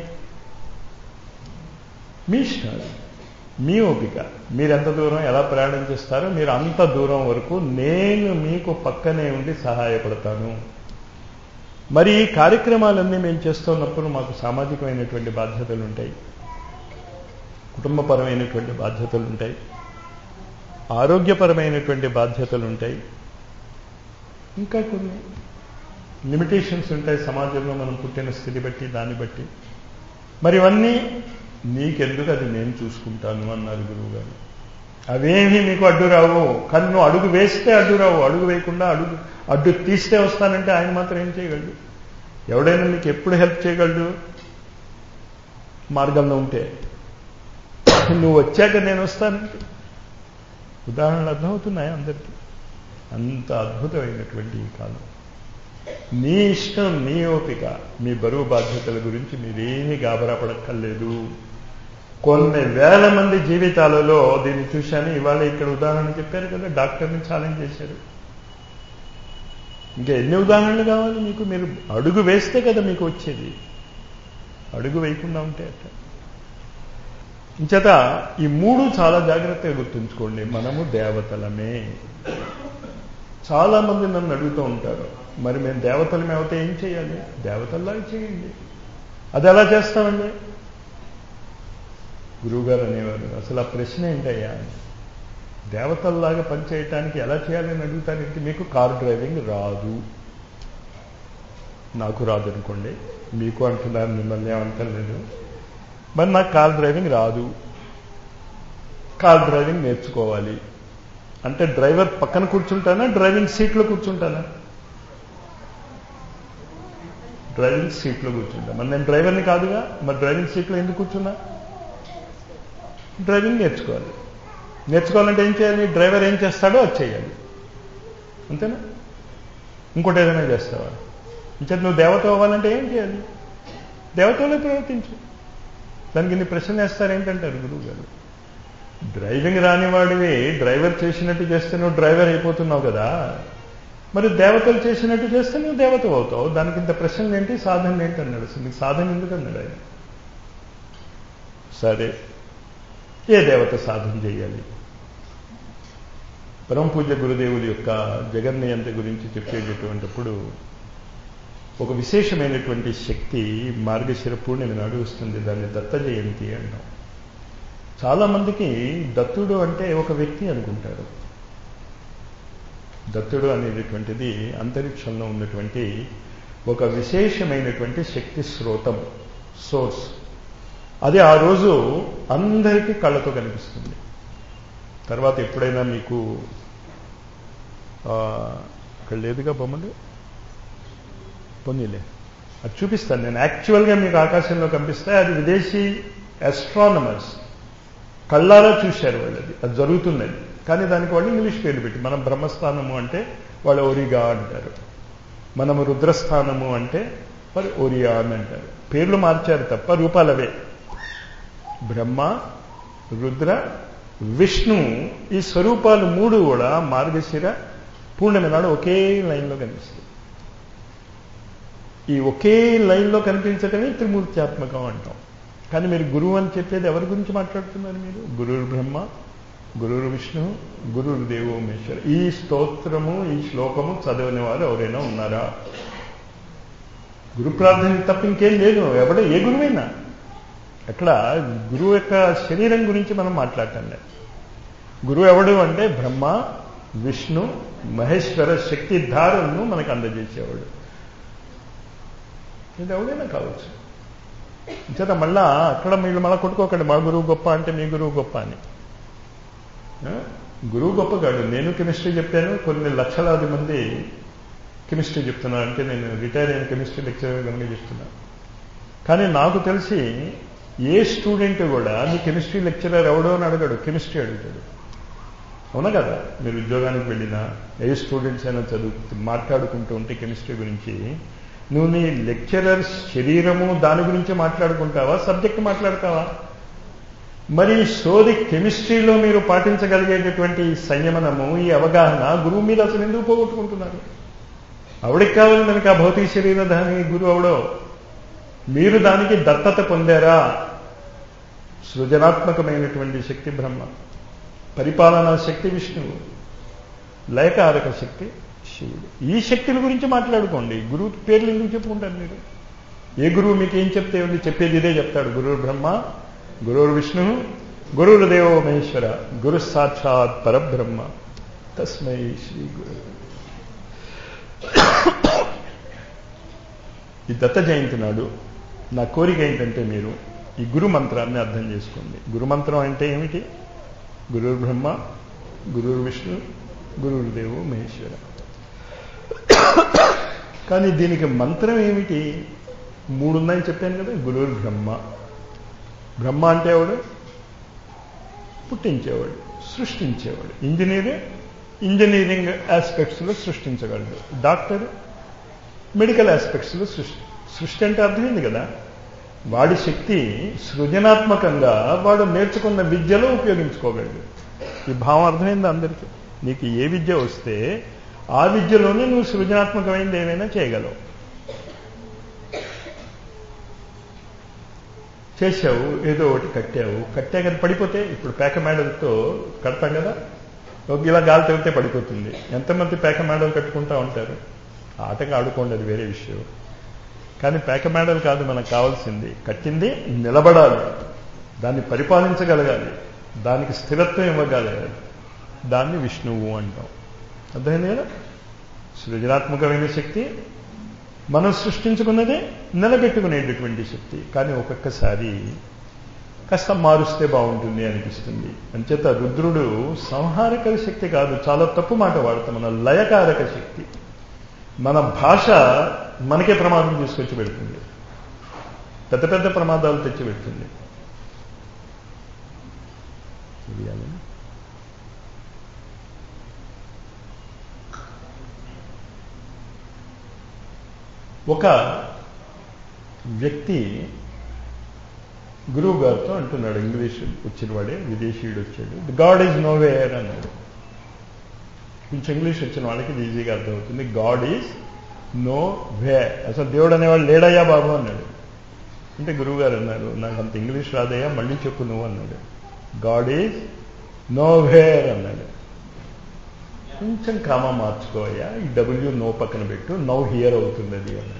మీ ఇష్టం మీ ఓపిక మీరు ఎంత దూరం ఎలా ప్రయాణం చేస్తారో మీరు అంత దూరం వరకు నేను మీకు పక్కనే ఉండి సహాయపడతాను మరి ఈ కార్యక్రమాలన్నీ మేము చేస్తున్నప్పుడు మాకు సామాజికమైనటువంటి బాధ్యతలు ఉంటాయి కుటుంబపరమైనటువంటి బాధ్యతలు ఉంటాయి ఆరోగ్యపరమైనటువంటి బాధ్యతలు ఉంటాయి ఇంకా కొన్ని లిమిటేషన్స్ ఉంటాయి సమాజంలో మనం పుట్టిన స్థితి బట్టి దాన్ని బట్టి మరి ఇవన్నీ నీకెందుకు అది నేను చూసుకుంటాను అన్నారు గురువు గారు అవేమీ మీకు అడ్డు రావు కానీ నువ్వు అడుగు వేస్తే అడ్డు రావు అడుగు వేయకుండా అడుగు అడ్డు తీస్తే వస్తానంటే ఆయన మాత్రం ఏం చేయగలడు ఎవడైనా మీకు ఎప్పుడు హెల్ప్ చేయగలడు మార్గంలో ఉంటే నువ్వు వచ్చాక నేను వస్తానంటే ఉదాహరణలు అర్థమవుతున్నాయి అందరికీ అంత అద్భుతమైనటువంటి ఈ కాలం నీ ఇష్టం నీ ఓపిక మీ బరువు బాధ్యతల గురించి మీరేమీ గాబరా పడక్కర్లేదు కొన్ని వేల మంది జీవితాలలో దీన్ని చూశాను ఇవాళ ఇక్కడ ఉదాహరణ చెప్పారు కదా డాక్టర్ని ఛాలెంజ్ చేశారు ఇంకా ఎన్ని ఉదాహరణలు కావాలి మీకు మీరు అడుగు వేస్తే కదా మీకు వచ్చేది అడుగు వేయకుండా ఉంటే అట్లా ఇంచేత ఈ మూడు చాలా జాగ్రత్తగా గుర్తుంచుకోండి మనము దేవతలమే చాలా మంది నన్ను అడుగుతూ ఉంటారు మరి మేము దేవతలమే అవుతే ఏం చేయాలి దేవతల్లాగా చేయండి అది ఎలా చేస్తామండి గురువుగారు అనేవారు అసలు ఆ ప్రశ్న ఏంటయ్యా దేవతల్లాగా పనిచేయటానికి ఎలా చేయాలని అడుగుతానంటే మీకు కార్ డ్రైవింగ్ రాదు నాకు రాదు అనుకోండి మీకు అంటున్నారు మిమ్మల్ని ఏమంటలేదు మరి నాకు కార్ డ్రైవింగ్ రాదు కార్ డ్రైవింగ్ నేర్చుకోవాలి అంటే డ్రైవర్ పక్కన కూర్చుంటానా డ్రైవింగ్ సీట్లో కూర్చుంటానా డ్రైవింగ్ సీట్లో కూర్చుంటా మరి నేను డ్రైవర్ని కాదుగా మరి డ్రైవింగ్ సీట్లో ఎందుకు కూర్చున్నా డ్రైవింగ్ నేర్చుకోవాలి నేర్చుకోవాలంటే ఏం చేయాలి డ్రైవర్ ఏం చేస్తాడో అది చేయాలి అంతేనా ఇంకోటి ఏదైనా చేస్తావా ఇంకా నువ్వు దేవత అవ్వాలంటే ఏం చేయాలి దేవతలో ప్రవర్తించు దానికి ఇన్ని ప్రశ్నలు వేస్తారేంటంటారు గురువు గారు డ్రైవింగ్ రానివాడివి డ్రైవర్ చేసినట్టు చేస్తే నువ్వు డ్రైవర్ అయిపోతున్నావు కదా మరి దేవతలు చేసినట్టు చేస్తే నువ్వు దేవత అవుతావు దానికి ఇంత ప్రశ్నలు ఏంటి సాధన ఏంటి అన్నాడు అసలు నీకు సాధన ఎందుకు అన్నాడు ఆయన సరే ఏ దేవత సాధన చేయాలి పరమ పూజ్య గురుదేవుల యొక్క జగన్నియంత గురించి చెప్పేటటువంటిప్పుడు ఒక విశేషమైనటువంటి శక్తి మార్గశిర పూర్ణిమ నాడు వస్తుంది దాన్ని దత్త జయంతి అంటాం చాలా మందికి దత్తుడు అంటే ఒక వ్యక్తి అనుకుంటారు దత్తుడు అనేటటువంటిది అంతరిక్షంలో ఉన్నటువంటి ఒక విశేషమైనటువంటి శక్తి స్రోతం సోర్స్ అది ఆ రోజు అందరికీ కళ్ళతో కనిపిస్తుంది తర్వాత ఎప్పుడైనా మీకు ఇక్కడ లేదుగా బొమ్మలు పొందిలే అది చూపిస్తాను నేను యాక్చువల్గా మీకు ఆకాశంలో కనిపిస్తే అది విదేశీ ఆస్ట్రానమర్స్ కళ్ళారా చూశారు వాళ్ళది అది జరుగుతున్నది కానీ దానికి వాళ్ళు ఇంగ్లీష్ పేర్లు పెట్టి మనం బ్రహ్మస్థానము అంటే వాళ్ళు ఓరిగా అంటారు మనము రుద్రస్థానము అంటే మరి ఓరియా అని అంటారు పేర్లు మార్చారు తప్ప రూపాలవే బ్రహ్మ రుద్ర విష్ణు ఈ స్వరూపాలు మూడు కూడా మార్గశిర పూర్ణమి నాడు ఒకే లైన్లో కనిపిస్తుంది ఈ ఒకే లైన్లో కనిపించటమే త్రిమూర్త్యాత్మకం అంటాం కానీ మీరు గురువు అని చెప్పేది ఎవరి గురించి మాట్లాడుతున్నారు మీరు గురువు బ్రహ్మ గురువు విష్ణు గురువు దేవో మహేశ్వర ఈ స్తోత్రము ఈ శ్లోకము చదివిన వారు ఎవరైనా ఉన్నారా గురు ప్రార్థన తప్ప ఇంకేం లేదు ఎవడ ఏ గురువైనా అక్కడ గురువు యొక్క శరీరం గురించి మనం మాట్లాడటం లేదు గురువు ఎవడు అంటే బ్రహ్మ విష్ణు మహేశ్వర శక్తి ధారలను మనకు అందజేసేవాడు ఇది ఎవడైనా కావచ్చు చేత మళ్ళా అక్కడ మీరు మళ్ళీ కొట్టుకోకండి మా గురువు గొప్ప అంటే మీ గురువు గొప్ప అని గురువు గొప్ప కాదు నేను కెమిస్ట్రీ చెప్పాను కొన్ని లక్షలాది మంది కెమిస్ట్రీ చెప్తున్నారు అంటే నేను రిటైర్ అయిన కెమిస్ట్రీ లెక్చరర్ కనుక చెప్తున్నాను కానీ నాకు తెలిసి ఏ స్టూడెంట్ కూడా నీ కెమిస్ట్రీ లెక్చరర్ ఎవడో అని అడగడు కెమిస్ట్రీ అడుగుతాడు అవునా కదా మీరు ఉద్యోగానికి వెళ్ళినా ఏ స్టూడెంట్స్ అయినా చదువు మాట్లాడుకుంటూ ఉంటే కెమిస్ట్రీ గురించి నువ్వు నీ లెక్చరర్స్ శరీరము దాని గురించి మాట్లాడుకుంటావా సబ్జెక్ట్ మాట్లాడతావా మరి సోది కెమిస్ట్రీలో మీరు పాటించగలిగేటటువంటి సంయమనము ఈ అవగాహన గురువు మీద అసలు ఎందుకు పోగొట్టుకుంటున్నారు ఆవిడికి కావాలి మనకి ఆ భౌతిక శరీర దాని గురువు అవడో మీరు దానికి దత్తత పొందారా సృజనాత్మకమైనటువంటి శక్తి బ్రహ్మ పరిపాలనా శక్తి విష్ణువు లయకారక శక్తి శివుడు ఈ శక్తుల గురించి మాట్లాడుకోండి గురువు పేర్లు ఎందుకు చెప్పుకుంటారు మీరు ఏ గురువు మీకు ఏం చెప్తే ఉంది చెప్పేది ఇదే చెప్తాడు గురువు బ్రహ్మ గురువు విష్ణు గురువు దేవో మహేశ్వర గురు సాక్షాత్ పరబ్రహ్మ తస్మై శ్రీ గురు ఈ దత్త జయంతి నాడు నా కోరిక ఏంటంటే మీరు ఈ గురు మంత్రాన్ని అర్థం చేసుకోండి గురు మంత్రం అంటే ఏమిటి గురువు బ్రహ్మ గురువు విష్ణు గురువు దేవు మహేశ్వర కానీ దీనికి మంత్రం ఏమిటి మూడు ఉన్నాయని చెప్పాను కదా గురువు బ్రహ్మ బ్రహ్మ అంటే ఎవడు పుట్టించేవాడు సృష్టించేవాడు ఇంజనీర్ ఇంజనీరింగ్ ఆస్పెక్ట్స్లో సృష్టించగలడు డాక్టర్ మెడికల్ ఆస్పెక్ట్స్లో సృష్టి సృష్టి అంటే అర్థమైంది కదా వాడి శక్తి సృజనాత్మకంగా వాడు నేర్చుకున్న విద్యలో ఉపయోగించుకోగలడు ఈ భావం అర్థమైంది అందరికీ నీకు ఏ విద్య వస్తే ఆ విద్యలోనే నువ్వు సృజనాత్మకమైనది ఏమైనా చేయగలవు చేసావు ఏదో ఒకటి కట్టావు కట్టాక అది పడిపోతే ఇప్పుడు పేక మేడలతో కడతాం కదా ఒక ఇలా గాలి తగిలితే పడిపోతుంది ఎంతమంది పేక మేడలు కట్టుకుంటా ఉంటారు ఆటగా ఆడుకోండి అది వేరే విషయం కానీ పేక మేడలు కాదు మనకు కావాల్సింది కట్టింది నిలబడాలి దాన్ని పరిపాలించగలగాలి దానికి స్థిరత్వం ఇవ్వగలగాలి దాన్ని విష్ణువు అంటాం అర్థమైంది కదా సృజనాత్మకమైన శక్తి మనం సృష్టించుకున్నదే నిలబెట్టుకునేటటువంటి శక్తి కానీ ఒక్కొక్కసారి కాస్త మారుస్తే బాగుంటుంది అనిపిస్తుంది అంచేత రుద్రుడు సంహారక శక్తి కాదు చాలా తప్పు మాట వాడతాం మన లయకారక శక్తి మన భాష మనకే ప్రమాదం తీసుకొచ్చి పెడుతుంది పెద్ద పెద్ద ప్రమాదాలు తెచ్చి పెడుతుంది ఒక వ్యక్తి గురువు గారితో అంటున్నాడు ఇంగ్లీష్ వచ్చిన వాడే విదేశీయుడు వచ్చాడు the God is nowhere అన్నాడు కొంచెం ఇంగ్లీష్ వచ్చిన వాళ్ళకి ఇది ఈజీగా అర్థమవుతుంది గాడ్ ఈజ్ నో వే అసలు దేవుడు అనేవాడు లేడయ్యా బాబు అన్నాడు అంటే గురువు గారు అన్నారు నాకు అంత ఇంగ్లీష్ రాదయ్యా మళ్ళీ చెప్పు నువ్వు అన్నాడు గాడ్ ఈజ్ నో వేర్ అన్నాడు కొంచెం కామా మార్చుకోవయ్యా ఈ డబ్ల్యూ నో పక్కన పెట్టు నో హియర్ అవుతుంది అది అన్నాడు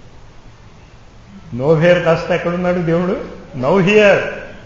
నో హేర్ కాస్త ఎక్కడున్నాడు దేవుడు నౌ హియర్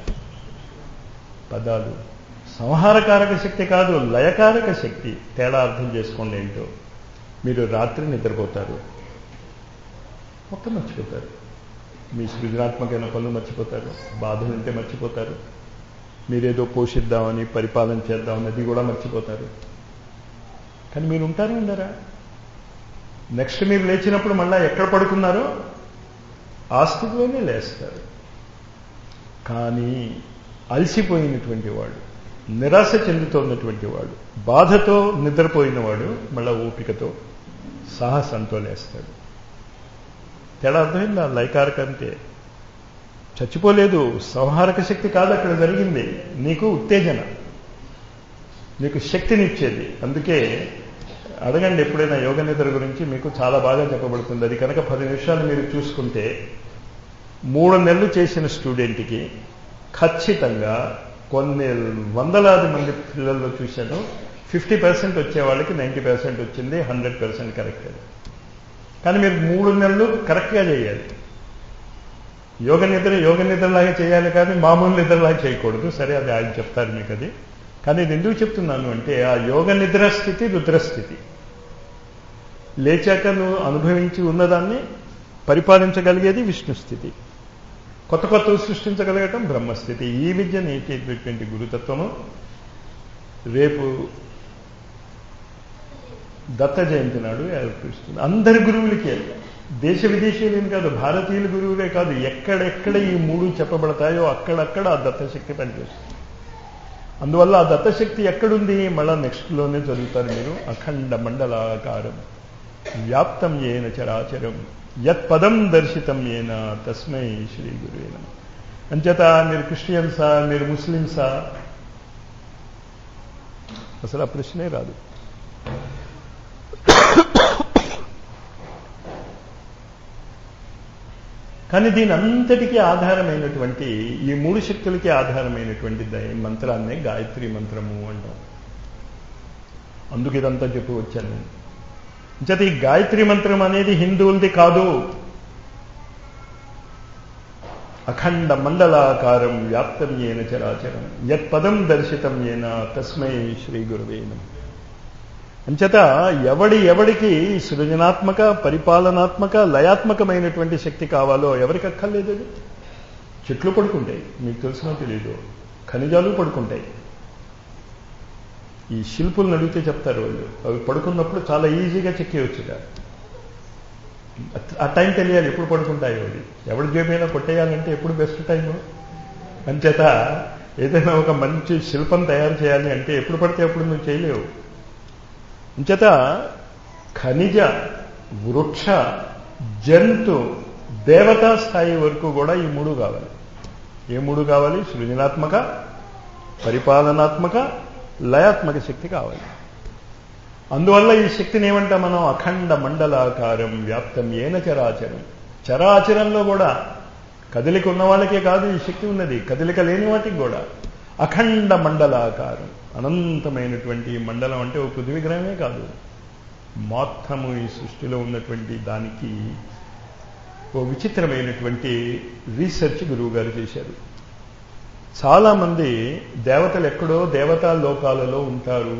పదాలు సంహారకారక శక్తి కాదు లయకారక శక్తి తేడా అర్థం చేసుకోండి ఏంటో మీరు రాత్రి నిద్రపోతారు మొత్తం మర్చిపోతారు మీ సృజనాత్మకమైన పనులు మర్చిపోతారు బాధలు ఉంటే మర్చిపోతారు మీరేదో పోషిద్దామని పరిపాలన చేద్దామని అది కూడా మర్చిపోతారు కానీ మీరు ఉంటారు ఉండరా నెక్స్ట్ మీరు లేచినప్పుడు మళ్ళీ ఎక్కడ పడుకున్నారో ఆ స్థితిలోనే లేస్తారు కానీ అలసిపోయినటువంటి వాడు నిరాశ చెందుతున్నటువంటి వాడు బాధతో నిద్రపోయిన వాడు మళ్ళా ఓపికతో సాహసంతో లేస్తాడు తేడా అర్థమైందా లైకారక అంటే చచ్చిపోలేదు సంహారక శక్తి కాదు అక్కడ జరిగింది నీకు ఉత్తేజన నీకు శక్తినిచ్చేది అందుకే అడగండి ఎప్పుడైనా యోగ నిద్ర గురించి మీకు చాలా బాగా చెప్పబడుతుంది అది కనుక పది నిమిషాలు మీరు చూసుకుంటే మూడు నెలలు చేసిన స్టూడెంట్కి ఖచ్చితంగా కొన్ని వందలాది మంది పిల్లల్లో చూశాను ఫిఫ్టీ పర్సెంట్ వచ్చే వాళ్ళకి నైంటీ పర్సెంట్ వచ్చింది హండ్రెడ్ పర్సెంట్ కరెక్ట్ కానీ మీరు మూడు నెలలు కరెక్ట్గా చేయాలి యోగ నిద్ర యోగ నిద్రలాగా చేయాలి కానీ మామూలు నిద్రలాగా చేయకూడదు సరే అది ఆయన చెప్తారు మీకు అది కానీ ఇది ఎందుకు చెప్తున్నాను అంటే ఆ యోగ నిద్ర స్థితి రుద్రస్థితి లేచాక నువ్వు అనుభవించి ఉన్నదాన్ని పరిపాలించగలిగేది విష్ణు స్థితి కొత్త కొత్తవి సృష్టించగలగటం బ్రహ్మస్థితి ఈ విద్య నేర్చేటటువంటి గురుతత్వము రేపు దత్త జయంతి నాడు ఏర్పరుస్తుంది అందరి గురువులకి దేశ విదేశీయులేం కాదు భారతీయుల గురువులే కాదు ఎక్కడెక్కడ ఈ మూడు చెప్పబడతాయో అక్కడక్కడ ఆ దత్తశక్తి పనిచేస్తుంది అందువల్ల ఆ దత్తశక్తి ఎక్కడుంది మళ్ళా నెక్స్ట్లోనే చదువుతారు మీరు అఖండ మండలాకారం వ్యాప్తం ఏన చరాచరం యత్ పదం దర్శితం ఏన తస్మై శ్రీ గురువేన అంచేత మీరు క్రిస్టియన్సా మీరు ముస్లింసా అసలు ఆ ప్రశ్నే రాదు కానీ దీని అంతటికీ ఆధారమైనటువంటి ఈ మూడు శక్తులకి ఆధారమైనటువంటి మంత్రాన్నే గాయత్రి మంత్రము అంటాం అందుకు ఇదంతా చెప్పి వచ్చాను నేను చేత ఈ గాయత్రి మంత్రం అనేది హిందువులది కాదు అఖండ మండలాకారం వ్యాప్తం ఏన చరాచరం యత్ పదం దర్శితం ఏన తస్మై శ్రీ గురువేనం అంచేత ఎవడి ఎవడికి సృజనాత్మక పరిపాలనాత్మక లయాత్మకమైనటువంటి శక్తి కావాలో ఎవరికి అక్కర్లేదు అది చెట్లు పడుకుంటాయి మీకు తెలిసినా తెలియదు ఖనిజాలు పడుకుంటాయి ఈ శిల్పులను అడిగితే చెప్తారు వాళ్ళు అవి పడుకున్నప్పుడు చాలా ఈజీగా చెక్కేయచ్చుట ఆ టైం తెలియాలి ఎప్పుడు పడుకుంటాయో అది ఎవరి జేబైనా కొట్టేయాలంటే ఎప్పుడు బెస్ట్ టైము అంచేత ఏదైనా ఒక మంచి శిల్పం తయారు చేయాలి అంటే ఎప్పుడు పడితే అప్పుడు నువ్వు చేయలేవు అంచేత ఖనిజ వృక్ష జంతు దేవతా స్థాయి వరకు కూడా ఈ మూడు కావాలి ఏ మూడు కావాలి సృజనాత్మక పరిపాలనాత్మక లయాత్మక శక్తి కావాలి అందువల్ల ఈ శక్తిని ఏమంటాం మనం అఖండ మండలాకారం వ్యాప్తం ఏన చరాచరం చరాచరంలో కూడా కదలిక ఉన్న వాళ్ళకే కాదు ఈ శక్తి ఉన్నది కదలిక లేని వాటికి కూడా అఖండ మండలాకారం అనంతమైనటువంటి మండలం అంటే ఓ పృథ్వీ గ్రహమే కాదు మొత్తము ఈ సృష్టిలో ఉన్నటువంటి దానికి ఓ విచిత్రమైనటువంటి రీసెర్చ్ గురువు గారు చేశారు చాలామంది దేవతలు ఎక్కడో దేవతా లోకాలలో ఉంటారు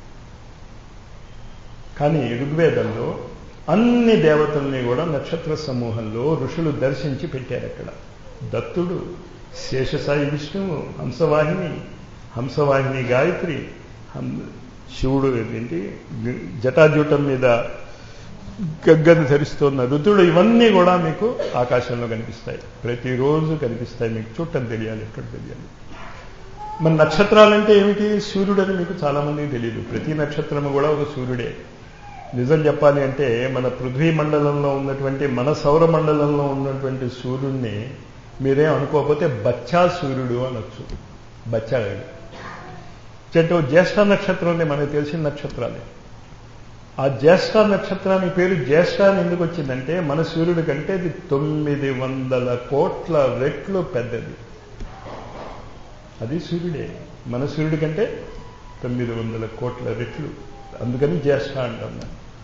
కానీ ఋగ్వేదంలో అన్ని దేవతల్ని కూడా నక్షత్ర సమూహంలో ఋషులు దర్శించి పెట్టారు అక్కడ దత్తుడు శేషసాయి విష్ణువు హంసవాహిని హంసవాహిని గాయత్రి శివుడు ఏంటి జటాజూటం మీద గగ్గను ధరిస్తున్న రుద్రుడు ఇవన్నీ కూడా మీకు ఆకాశంలో కనిపిస్తాయి ప్రతిరోజు కనిపిస్తాయి మీకు చూడటం తెలియాలి ఎక్కడ తెలియాలి మన నక్షత్రాలంటే ఏమిటి సూర్యుడు అని మీకు చాలా మందికి తెలియదు ప్రతి నక్షత్రము కూడా ఒక సూర్యుడే నిజం చెప్పాలి అంటే మన పృథ్వీ మండలంలో ఉన్నటువంటి మన సౌర మండలంలో ఉన్నటువంటి సూర్యుడిని మీరేం అనుకోకపోతే బచ్చా సూర్యుడు అనొచ్చు బచ్చాగాడు చెట్టు జ్యేష్ఠ నక్షత్రం ఉంది మనకు తెలిసిన నక్షత్రాలే ఆ జ్యేష్ఠ నక్షత్రానికి పేరు జ్యేష్ఠ అని ఎందుకు వచ్చిందంటే మన సూర్యుడి కంటే ఇది తొమ్మిది వందల కోట్ల రెట్లు పెద్దది అది సూర్యుడే మన సూర్యుడి కంటే తొమ్మిది వందల కోట్ల రెట్లు అందుకని జ్యేష్ఠ అంటాం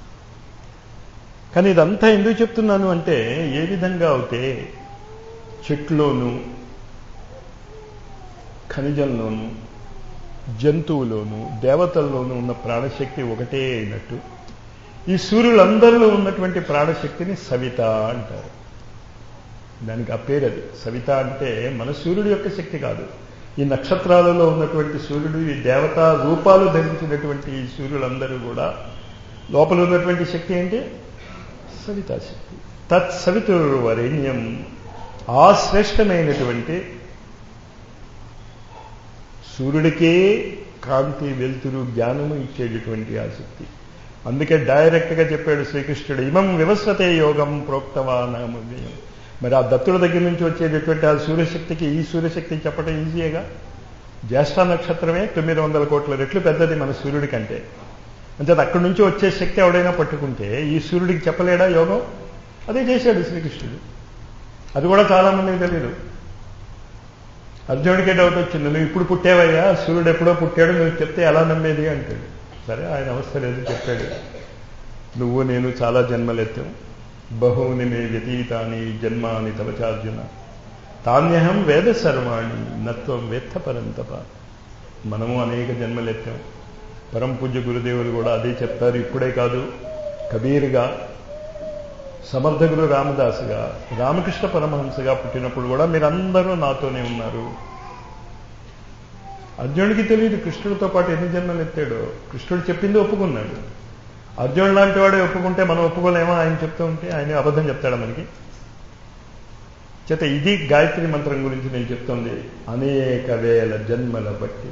కానీ ఇదంతా ఎందుకు చెప్తున్నాను అంటే ఏ విధంగా అవుతే చెట్లోను ఖనిజంలోను జంతువులోను దేవతల్లోనూ ఉన్న ప్రాణశక్తి ఒకటే అయినట్టు ఈ సూర్యులందరిలో ఉన్నటువంటి ప్రాణశక్తిని సవిత అంటారు దానికి ఆ పేరు అది సవిత అంటే మన సూర్యుడి యొక్క శక్తి కాదు ఈ నక్షత్రాలలో ఉన్నటువంటి సూర్యుడు ఈ దేవతా రూపాలు ధరించినటువంటి ఈ సూర్యులందరూ కూడా లోపల ఉన్నటువంటి శక్తి ఏంటి సవితాశక్తి తత్ సవితుర్వరేణ్యం ఆ శ్రేష్టమైనటువంటి సూర్యుడికే కాంతి వెలుతురు జ్ఞానము ఇచ్చేటటువంటి ఆ శక్తి అందుకే డైరెక్ట్గా చెప్పాడు శ్రీకృష్ణుడు ఇమం వివస్వతే యోగం ప్రోక్తవానమవ్యయం మరి ఆ దత్తుడి దగ్గర నుంచి వచ్చేటటువంటి ఆ సూర్యశక్తికి ఈ సూర్యశక్తికి చెప్పడం ఈజీగా జ్యేష్ఠ నక్షత్రమే తొమ్మిది వందల కోట్ల రెట్లు పెద్దది మన సూర్యుడి కంటే అంటే అక్కడి నుంచి వచ్చే శక్తి ఎవడైనా పట్టుకుంటే ఈ సూర్యుడికి చెప్పలేడా యోగం అదే చేశాడు శ్రీకృష్ణుడు అది కూడా చాలా మందికి తెలియదు అర్జునుడికే డౌట్ వచ్చింది నువ్వు ఇప్పుడు పుట్టావయ్యా సూర్యుడు ఎప్పుడో పుట్టాడు నువ్వు చెప్తే ఎలా నమ్మేది అంటాడు సరే ఆయన అవస్థ లేదు చెప్పాడు నువ్వు నేను చాలా జన్మలెత్తాం బహూని మే వ్యతీతాని జన్మాని తవచార్జున తాన్యహం వేద సర్వాణి నత్వం వేత్త పరంతప మనము అనేక జన్మలెత్తాం పరం పూజ్య గురుదేవులు కూడా అదే చెప్తారు ఇప్పుడే కాదు కబీర్గా సమర్థ గురు రామదాసుగా రామకృష్ణ పరమహంసగా పుట్టినప్పుడు కూడా మీరందరూ నాతోనే ఉన్నారు అర్జునుడికి తెలియదు కృష్ణుడితో పాటు ఎన్ని జన్మలు ఎత్తాడో కృష్ణుడు చెప్పింది ఒప్పుకున్నాడు అర్జునుడు లాంటి వాడే ఒప్పుకుంటే మనం ఒప్పుకోలేమో ఆయన చెప్తూ ఉంటే ఆయన అబద్ధం చెప్తాడా మనకి చేత ఇది గాయత్రి మంత్రం గురించి నేను చెప్తుంది అనేక వేల జన్మల బట్టి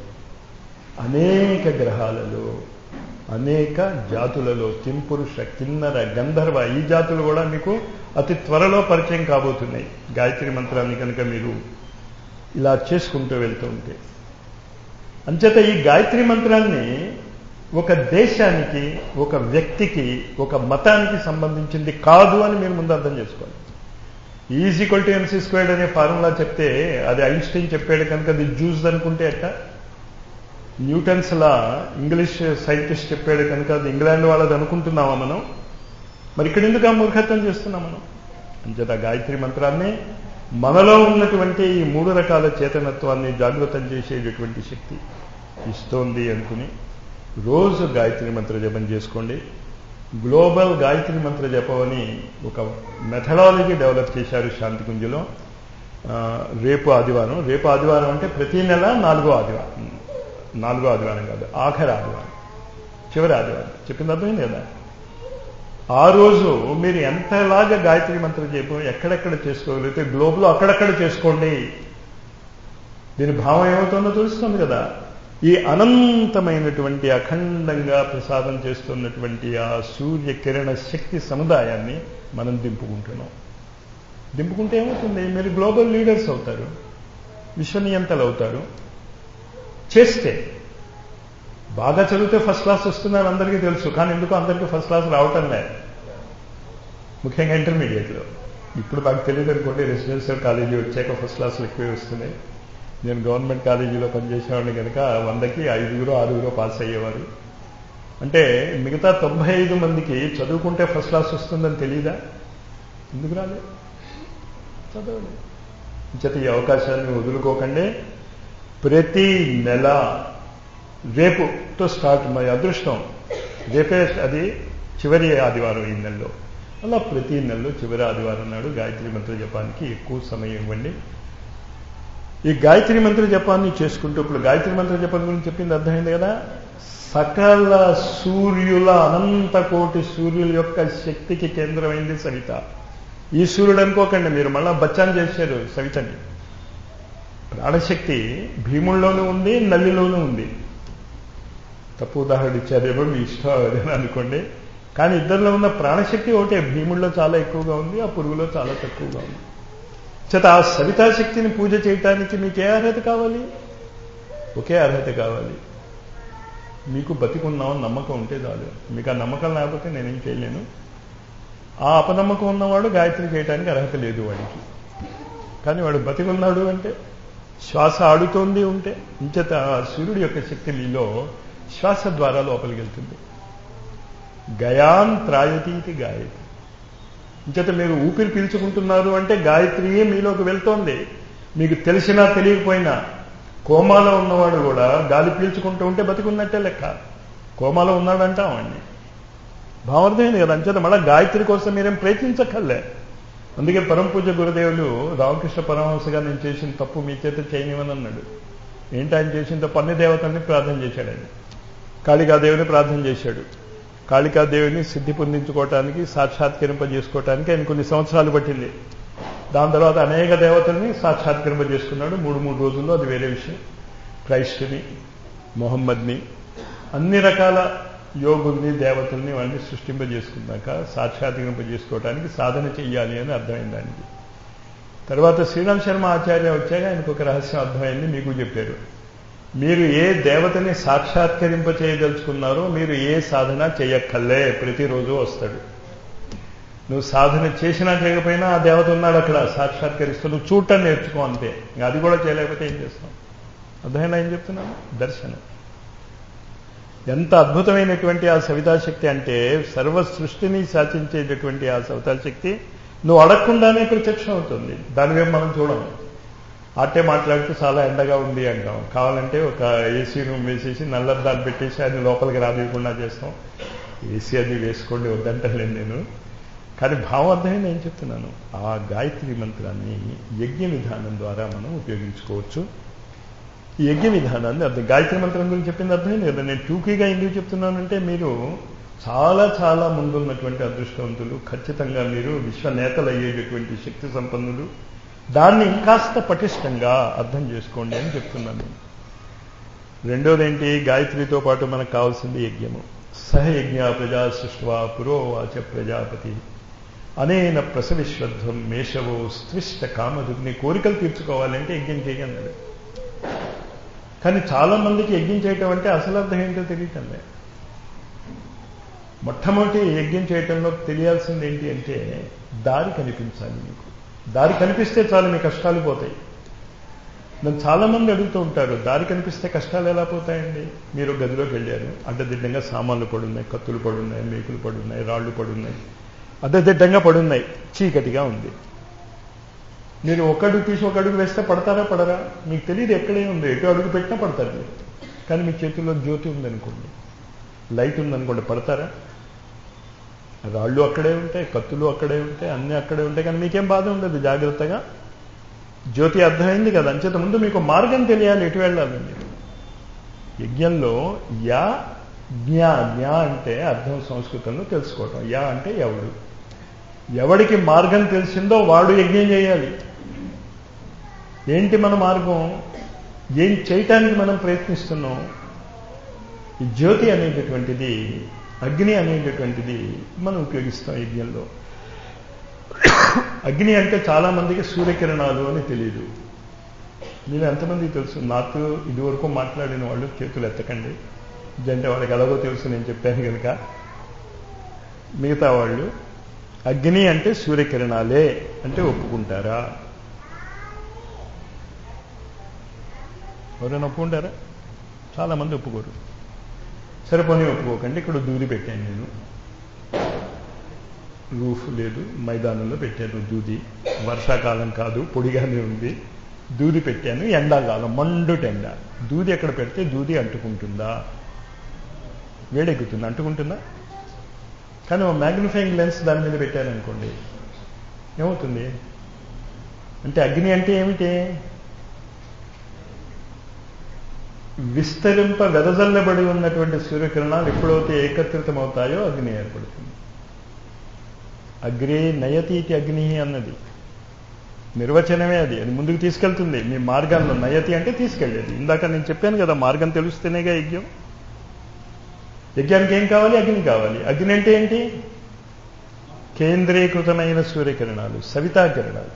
అనేక గ్రహాలలో అనేక జాతులలో కింపురుష కిన్నర గంధర్వ ఈ జాతులు కూడా మీకు అతి త్వరలో పరిచయం కాబోతున్నాయి గాయత్రి మంత్రాన్ని కనుక మీరు ఇలా చేసుకుంటూ వెళ్తూ ఉంటే అంచేత ఈ గాయత్రి మంత్రాన్ని ఒక దేశానికి ఒక వ్యక్తికి ఒక మతానికి సంబంధించింది కాదు అని మీరు ముందు అర్థం చేసుకోవాలి ఈజీక్వల్ టు ఎంసీ స్క్వేర్డ్ అనే ఫార్ములా చెప్తే అది ఐన్స్టీన్ చెప్పాడు కనుక అది జ్యూస్ అనుకుంటే ఎట్ట న్యూటన్స్ లా ఇంగ్లీష్ సైంటిస్ట్ చెప్పాడు కనుక అది ఇంగ్లాండ్ వాళ్ళది అనుకుంటున్నామా మనం మరి ఇక్కడ ఎందుకు ఆ మూర్ఖత్వం చేస్తున్నాం మనం అంచేత గాయత్రి మంత్రాన్ని మనలో ఉన్నటువంటి ఈ మూడు రకాల చేతనత్వాన్ని జాగృతం చేసేటటువంటి శక్తి ఇస్తోంది అనుకుని రోజు గాయత్రి మంత్ర జపం చేసుకోండి గ్లోబల్ గాయత్రి మంత్ర జపం అని ఒక మెథడాలజీ డెవలప్ చేశారు శాంతికుంజలో రేపు ఆదివారం రేపు ఆదివారం అంటే ప్రతి నెల నాలుగో ఆదివారం నాలుగో ఆదివారం కాదు ఆఖరి ఆదివారం చివరి ఆదివారం చెప్పింది అర్థమైంది కదా ఆ రోజు మీరు ఎంతలాగా గాయత్రి మంత్రం జపం ఎక్కడెక్కడ చేసుకోగలిగితే గ్లోబ్లో అక్కడక్కడ చేసుకోండి దీని భావం ఏమవుతుందో తెలుస్తుంది కదా ఈ అనంతమైనటువంటి అఖండంగా ప్రసాదం చేస్తున్నటువంటి ఆ సూర్య కిరణ శక్తి సముదాయాన్ని మనం దింపుకుంటున్నాం దింపుకుంటే ఏమవుతుంది మీరు గ్లోబల్ లీడర్స్ అవుతారు విశ్వనీయంతలు అవుతారు చేస్తే బాగా చదివితే ఫస్ట్ క్లాస్ వస్తున్నారు అందరికీ తెలుసు కానీ ఎందుకు అందరికీ ఫస్ట్ క్లాస్ రావటం లేదు ముఖ్యంగా ఇంటర్మీడియట్లో ఇప్పుడు నాకు తెలియదు అనుకోండి రెసిడెన్షియల్ కాలేజీ వచ్చాక ఫస్ట్ క్లాసులు ఎక్కువే వస్తున్నాయి నేను గవర్నమెంట్ కాలేజీలో పనిచేసేవాడిని కనుక వందకి ఐదుగురు ఆరుగురు పాస్ అయ్యేవారు అంటే మిగతా తొంభై ఐదు మందికి చదువుకుంటే ఫస్ట్ క్లాస్ వస్తుందని తెలియదా ఎందుకు రాలేదు చదవలేదు చేత ఈ అవకాశాన్ని వదులుకోకండి ప్రతి నెల రేపుతో స్టార్ట్ మరి అదృష్టం రేపే అది చివరి ఆదివారం ఈ నెలలో అలా ప్రతి నెలలో చివరి ఆదివారం నాడు గాయత్రి మంత్ర జపానికి ఎక్కువ సమయం ఇవ్వండి ఈ గాయత్రి మంత్ర జపాన్ని చేసుకుంటూ ఇప్పుడు గాయత్రి మంత్ర జపం గురించి చెప్పింది అర్థమైంది కదా సకల సూర్యుల అనంత కోటి సూర్యుల యొక్క శక్తికి కేంద్రమైంది సవిత ఈ సూర్యుడు అనుకోకండి మీరు మళ్ళా బచ్చాన్ చేశారు సవితని ప్రాణశక్తి భీముల్లోనూ ఉంది నల్లిలోనూ ఉంది తప్పు ఉదాహరణ ఇచ్చారేమో మీ ఇష్టం అదేనా అనుకోండి కానీ ఇద్దరిలో ఉన్న ప్రాణశక్తి ఒకటే భీముల్లో చాలా ఎక్కువగా ఉంది ఆ పురుగులో చాలా తక్కువగా ఉంది చేత ఆ సవితాశక్తిని పూజ చేయటానికి మీకు ఏ అర్హత కావాలి ఒకే అర్హత కావాలి మీకు బతికున్నామని నమ్మకం ఉంటే చాలు మీకు ఆ నమ్మకం లేకపోతే నేనేం చేయలేను ఆ అపనమ్మకం ఉన్నవాడు గాయత్రి చేయడానికి అర్హత లేదు వాడికి కానీ వాడు బతికున్నాడు అంటే శ్వాస ఆడుతోంది ఉంటే ఇంచేత సూర్యుడి యొక్క శక్తి మీలో శ్వాస ద్వారా లోపలికి వెళ్తుంది గయాన్ త్రాయతీతి గాయత్రి ఇంచేత మీరు ఊపిరి పీల్చుకుంటున్నారు అంటే గాయత్రియే మీలోకి వెళ్తోంది మీకు తెలిసినా తెలియకపోయినా కోమాలో ఉన్నవాడు కూడా గాలి పీల్చుకుంటూ ఉంటే బతికున్నట్టే లెక్క కోమాలో ఉన్నాడంటాం వాడిని భావార్థమైంది కదా అంచేత మళ్ళీ గాయత్రి కోసం మీరేం ప్రయత్నించక్కర్లే అందుకే పరమ పూజ గురుదేవులు రామకృష్ణ పరమహంసగా నేను చేసిన తప్పు మీ చేత చేయనివని అన్నాడు ఏంటి ఆయన చేసిన తప్పు అన్ని దేవతల్ని ప్రార్థన చేశాడు ఆయన కాళికాదేవిని ప్రార్థన చేశాడు కాళికాదేవిని సిద్ధి పొందించుకోవటానికి సాక్షాత్కరింపజేసుకోవటానికి ఆయన కొన్ని సంవత్సరాలు పట్టింది దాని తర్వాత అనేక దేవతల్ని సాక్షాత్కరింపజేసుకున్నాడు మూడు మూడు రోజుల్లో అది వేరే విషయం క్రైస్ట్ని మొహమ్మద్ని అన్ని రకాల యోగుల్ని దేవతల్ని వాళ్ళని సృష్టింపజేసుకున్నాక సాక్షాత్కరింపజేసుకోవడానికి సాధన చెయ్యాలి అని అర్థమైంది దానికి తర్వాత శ్రీరామ్ శర్మ ఆచార్య వచ్చాక ఆయనకు ఒక రహస్యం అర్థమైంది మీకు చెప్పారు మీరు ఏ దేవతని సాక్షాత్కరింప చేయదలుచుకున్నారో మీరు ఏ సాధన చేయక్కర్లే ప్రతిరోజు వస్తాడు నువ్వు సాధన చేసినా చేయకపోయినా ఆ దేవత ఉన్నాడు అక్కడ సాక్షాత్కరిస్తూ నువ్వు చూడటం నేర్చుకో అంతే ఇంకా అది కూడా చేయలేకపోతే ఏం చేస్తాం అర్థమైనా ఏం చెప్తున్నాను దర్శనం ఎంత అద్భుతమైనటువంటి ఆ సవితాశక్తి అంటే సర్వ సృష్టిని శాసించేటటువంటి ఆ సవితాశక్తి నువ్వు అడగకుండానే ప్రత్యక్షం అవుతుంది దాని వైపు మనం చూడము అట్టే మాట్లాడితే చాలా ఎండగా ఉంది అంటాం కావాలంటే ఒక ఏసీ రూమ్ వేసేసి నల్లద్దాలు పెట్టేసి అది లోపలికి రానియకుండా చేస్తాం ఏసీ అది వేసుకోండి వద్దంటలేను నేను కానీ భావం అర్థమైంది ఏం చెప్తున్నాను ఆ గాయత్రి మంత్రాన్ని యజ్ఞ విధానం ద్వారా మనం ఉపయోగించుకోవచ్చు ఈ యజ్ఞ విధానాన్ని అర్థం గాయత్రి మంత్రం గురించి చెప్పింది అర్థమైంది కదా నేను టూకీగా ఎందుకు చెప్తున్నానంటే మీరు చాలా చాలా ముందున్నటువంటి అదృష్టవంతులు ఖచ్చితంగా మీరు విశ్వనేతలు అయ్యేటటువంటి శక్తి సంపన్నులు దాన్ని ఇంకాస్త పటిష్టంగా అర్థం చేసుకోండి అని చెప్తున్నాను రెండోదేంటి గాయత్రితో పాటు మనకు కావాల్సింది యజ్ఞము సహయజ్ఞ ప్రజా సృష్వా పురోవాచ ప్రజాపతి అనేన ప్రసవిశ్వధ్వం మేషవో స్త్రిష్ట కామధుగ్ని కోరికలు తీర్చుకోవాలంటే యజ్ఞం చేయగలడు కానీ చాలా మందికి యజ్ఞం చేయటం అంటే అసలు అర్థం ఏంటో తెలియటంలే మొట్టమొదటి యజ్ఞం చేయటంలో తెలియాల్సింది ఏంటి అంటే దారి కనిపించాలి మీకు దారి కనిపిస్తే చాలు మీ కష్టాలు పోతాయి నన్ను చాలా మంది అడుగుతూ ఉంటారు దారి కనిపిస్తే కష్టాలు ఎలా పోతాయండి మీరు గదిలోకి వెళ్ళారు అడ్డదిడ్డంగా సామాన్లు పడున్నాయి కత్తులు పడున్నాయి మేకులు పడున్నాయి రాళ్లు పడున్నాయి అడ్డదిడ్డంగా పడున్నాయి చీకటిగా ఉంది మీరు ఒక అడుగు తీసి ఒక అడుగు వేస్తే పడతారా పడరా మీకు తెలియదు ఎక్కడే ఉంది ఎటు అడుగు పెట్టినా పడతారు మీరు కానీ మీ చేతుల్లో జ్యోతి ఉందనుకోండి లైట్ ఉందనుకోండి పడతారా రాళ్ళు అక్కడే ఉంటాయి కత్తులు అక్కడే ఉంటాయి అన్నీ అక్కడే ఉంటాయి కానీ మీకేం బాధ ఉండదు జాగ్రత్తగా జ్యోతి అర్థమైంది కదా అంచేత ముందు మీకు మార్గం తెలియాలి ఎటు వెళ్ళాలి మీరు యజ్ఞంలో యా జ్ఞా జ్ఞా అంటే అర్థం సంస్కృతంలో తెలుసుకోవటం యా అంటే ఎవడు ఎవడికి మార్గం తెలిసిందో వాడు యజ్ఞం చేయాలి ఏంటి మన మార్గం ఏం చేయటానికి మనం ప్రయత్నిస్తున్నాం ఈ జ్యోతి అనేటటువంటిది అగ్ని అనేటటువంటిది మనం ఉపయోగిస్తాం యజ్ఞంలో అగ్ని అంటే చాలా మందికి సూర్యకిరణాలు అని తెలియదు మీరు ఎంతమందికి తెలుసు నాతో ఇదివరకు మాట్లాడిన వాళ్ళు చేతులు ఎత్తకండి అంటే వాళ్ళకి ఎలాగో తెలుసు నేను చెప్పాను కనుక మిగతా వాళ్ళు అగ్ని అంటే సూర్యకిరణాలే అంటే ఒప్పుకుంటారా ఎవరైనా ఒప్పుకుంటారా చాలా మంది ఒప్పుకోరు సరిపోని ఒప్పుకోకండి ఇక్కడ దూది పెట్టాను నేను రూఫ్ లేదు మైదానంలో పెట్టాను దూది వర్షాకాలం కాదు పొడిగానే ఉంది దూది పెట్టాను ఎండాకాలం మండుటెండ దూది ఎక్కడ పెడితే దూది అంటుకుంటుందా వేడెక్కుతుంది అంటుకుంటుందా కానీ ఓ మ్యాగ్నిఫైయింగ్ లెన్స్ దాని మీద పెట్టారనుకోండి ఏమవుతుంది అంటే అగ్ని అంటే ఏమిటి విస్తరింప వెదజల్లబడి ఉన్నటువంటి సూర్యకిరణాలు ఎప్పుడైతే ఏకత్రితమవుతాయో అగ్ని ఏర్పడుతుంది అగ్ని నయతీతి అగ్ని అన్నది నిర్వచనమే అది అది ముందుకు తీసుకెళ్తుంది మీ మార్గాల్లో నయతి అంటే తీసుకెళ్ళేది ఇందాక నేను చెప్పాను కదా మార్గం తెలుస్తేనేగా యజ్ఞం యజ్ఞానికి ఏం కావాలి అగ్ని కావాలి అగ్ని అంటే ఏంటి కేంద్రీకృతమైన సూర్యకిరణాలు సవితాకిరణాలు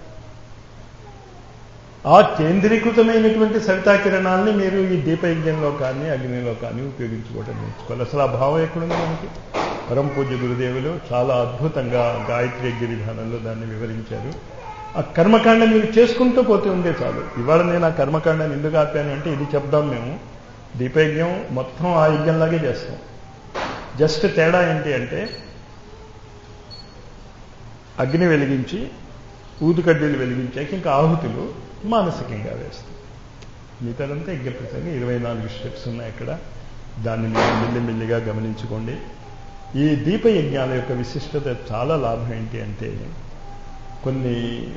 ఆ కేంద్రీకృతమైనటువంటి సవితాకిరణాలని మీరు ఈ దీపయజ్ఞంలో కానీ అగ్నిలో కానీ ఉపయోగించుకోవటం నేర్చుకోవాలి అసలు ఆ భావం ఎక్కడుంది మనకి పరమ పూజ్య గురుదేవులు చాలా అద్భుతంగా గాయత్రి యజ్ఞ విధానంలో దాన్ని వివరించారు ఆ కర్మకాండ మీరు చేసుకుంటూ పోతే ఉండే చాలు ఇవాళ నేను ఆ కర్మకాండాన్ని ఎందుకు ఆపాను అంటే ఇది చెప్దాం మేము దీపయజ్ఞం మొత్తం ఆ యజ్ఞంలాగే చేస్తాం జస్ట్ తేడా ఏంటి అంటే అగ్ని వెలిగించి ఊదుకడ్డీలు వెలిగించాక ఇంకా ఆహుతులు మానసికంగా వేస్తాం మిగతాదంతా యజ్ఞప్రసంగా ఇరవై నాలుగు స్టెప్స్ ఉన్నాయి అక్కడ దాన్ని మీరు మెల్లిమెల్లిగా గమనించుకోండి ఈ దీపయజ్ఞాల యొక్క విశిష్టత చాలా లాభం ఏంటి అంటే కొన్ని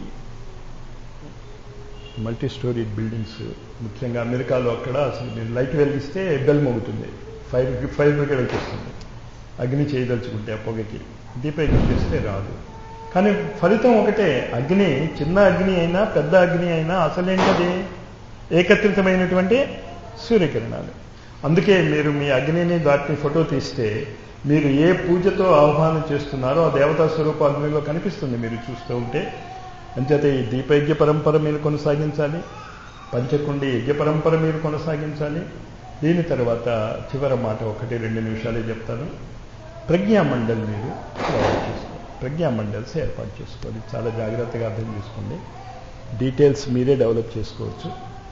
మల్టీ స్టోరీ బిల్డింగ్స్ ముఖ్యంగా అమెరికాలో అక్కడ అసలు మీరు లైట్ వెలిగిస్తే బెల్ మోగుతుంది ఫైర్ ఫైర్ బ్రిగేడ్ వచ్చేస్తుంది అగ్ని చేయదలుచుకుంటే ఆ పొగకి దీపయజ్ఞం చేస్తే రాదు కానీ ఫలితం ఒకటే అగ్ని చిన్న అగ్ని అయినా పెద్ద అగ్ని అయినా అసలేంటది ఏకత్రితమైనటువంటి సూర్యకిరణాలు అందుకే మీరు మీ అగ్నిని దాటిని ఫోటో తీస్తే మీరు ఏ పూజతో ఆహ్వానం చేస్తున్నారో ఆ దేవతా స్వరూప అగ్నిలో కనిపిస్తుంది మీరు చూస్తూ ఉంటే అంచేత ఈ దీపయజ్ఞ పరంపర మీరు కొనసాగించాలి పంచకుండి యజ్ఞ పరంపర మీరు కొనసాగించాలి దీని తర్వాత చివరి మాట ఒకటి రెండు నిమిషాలే చెప్తాను ప్రజ్ఞామండల్ మీరు ఏర్పాటు చేసుకోవాలి ప్రజ్ఞామండల్స్ ఏర్పాటు చేసుకోవాలి చాలా జాగ్రత్తగా అర్థం చేసుకోండి డీటెయిల్స్ మీరే డెవలప్ చేసుకోవచ్చు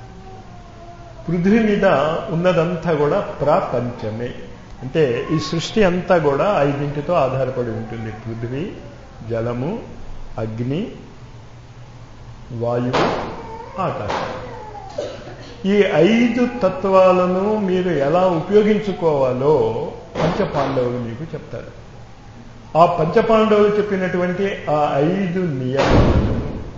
పృథ్వీ మీద ఉన్నదంతా కూడా ప్రాపంచమే అంటే ఈ సృష్టి అంతా కూడా ఐదింటితో ఆధారపడి ఉంటుంది పృథ్వీ జలము అగ్ని వాయువు ఆకాశం ఈ ఐదు తత్వాలను మీరు ఎలా ఉపయోగించుకోవాలో పంచపాండవులు మీకు చెప్తారు ఆ పంచపాండవులు చెప్పినటువంటి ఆ ఐదు నియమాలను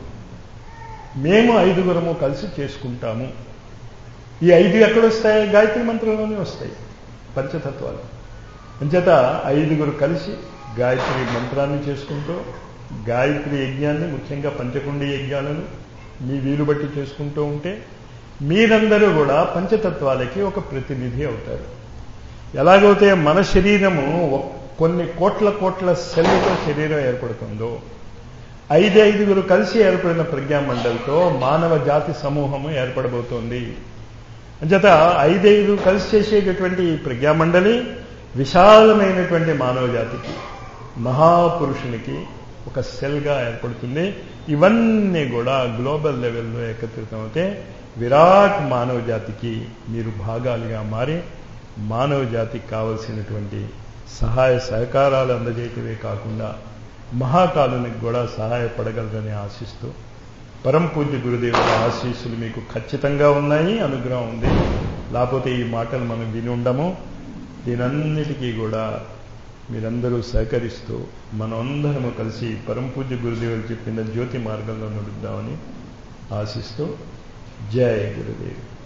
మేము ఐదుగురము కలిసి చేసుకుంటాము ఈ ఐదు ఎక్కడొస్తాయి గాయత్రి మంత్రంలోనే వస్తాయి పంచతత్వాలు అంచేత ఐదుగురు కలిసి గాయత్రి మంత్రాన్ని చేసుకుంటూ గాయత్రి యజ్ఞాన్ని ముఖ్యంగా పంచకుండి యజ్ఞాలను మీ వీలు బట్టి చేసుకుంటూ ఉంటే మీరందరూ కూడా పంచతత్వాలకి ఒక ప్రతినిధి అవుతారు ఎలాగైతే మన శరీరము కొన్ని కోట్ల కోట్ల సెల్లుతో శరీరం ఏర్పడుతుందో ఐదు ఐదుగురు కలిసి ఏర్పడిన ప్రజ్ఞామండలితో మానవ జాతి సమూహము ఏర్పడబోతోంది అంచేత ఐదైదు కలిసి చేసేటటువంటి ఈ ప్రజ్ఞామండలి విశాలమైనటువంటి మానవ జాతికి మహాపురుషునికి ఒక సెల్గా ఏర్పడుతుంది ఇవన్నీ కూడా గ్లోబల్ లెవెల్లో ఏకత్రితమైతే విరాట్ మానవ జాతికి మీరు భాగాలుగా మారి మానవ జాతికి కావలసినటువంటి సహాయ సహకారాలు అందజేయటమే కాకుండా మహాకాలునికి కూడా సహాయపడగలరని ఆశిస్తూ పరం పూజ్య గురుదేవుల ఆశీస్సులు మీకు ఖచ్చితంగా ఉన్నాయి అనుగ్రహం ఉంది లేకపోతే ఈ మాటలు మనం విని ఉండము దీనన్నిటికీ కూడా మీరందరూ సహకరిస్తూ మనమందరము కలిసి పరం పూజ్య గురుదేవులు చెప్పిన జ్యోతి మార్గంలో నడుద్దామని ఆశిస్తూ జయ గురుదేవ్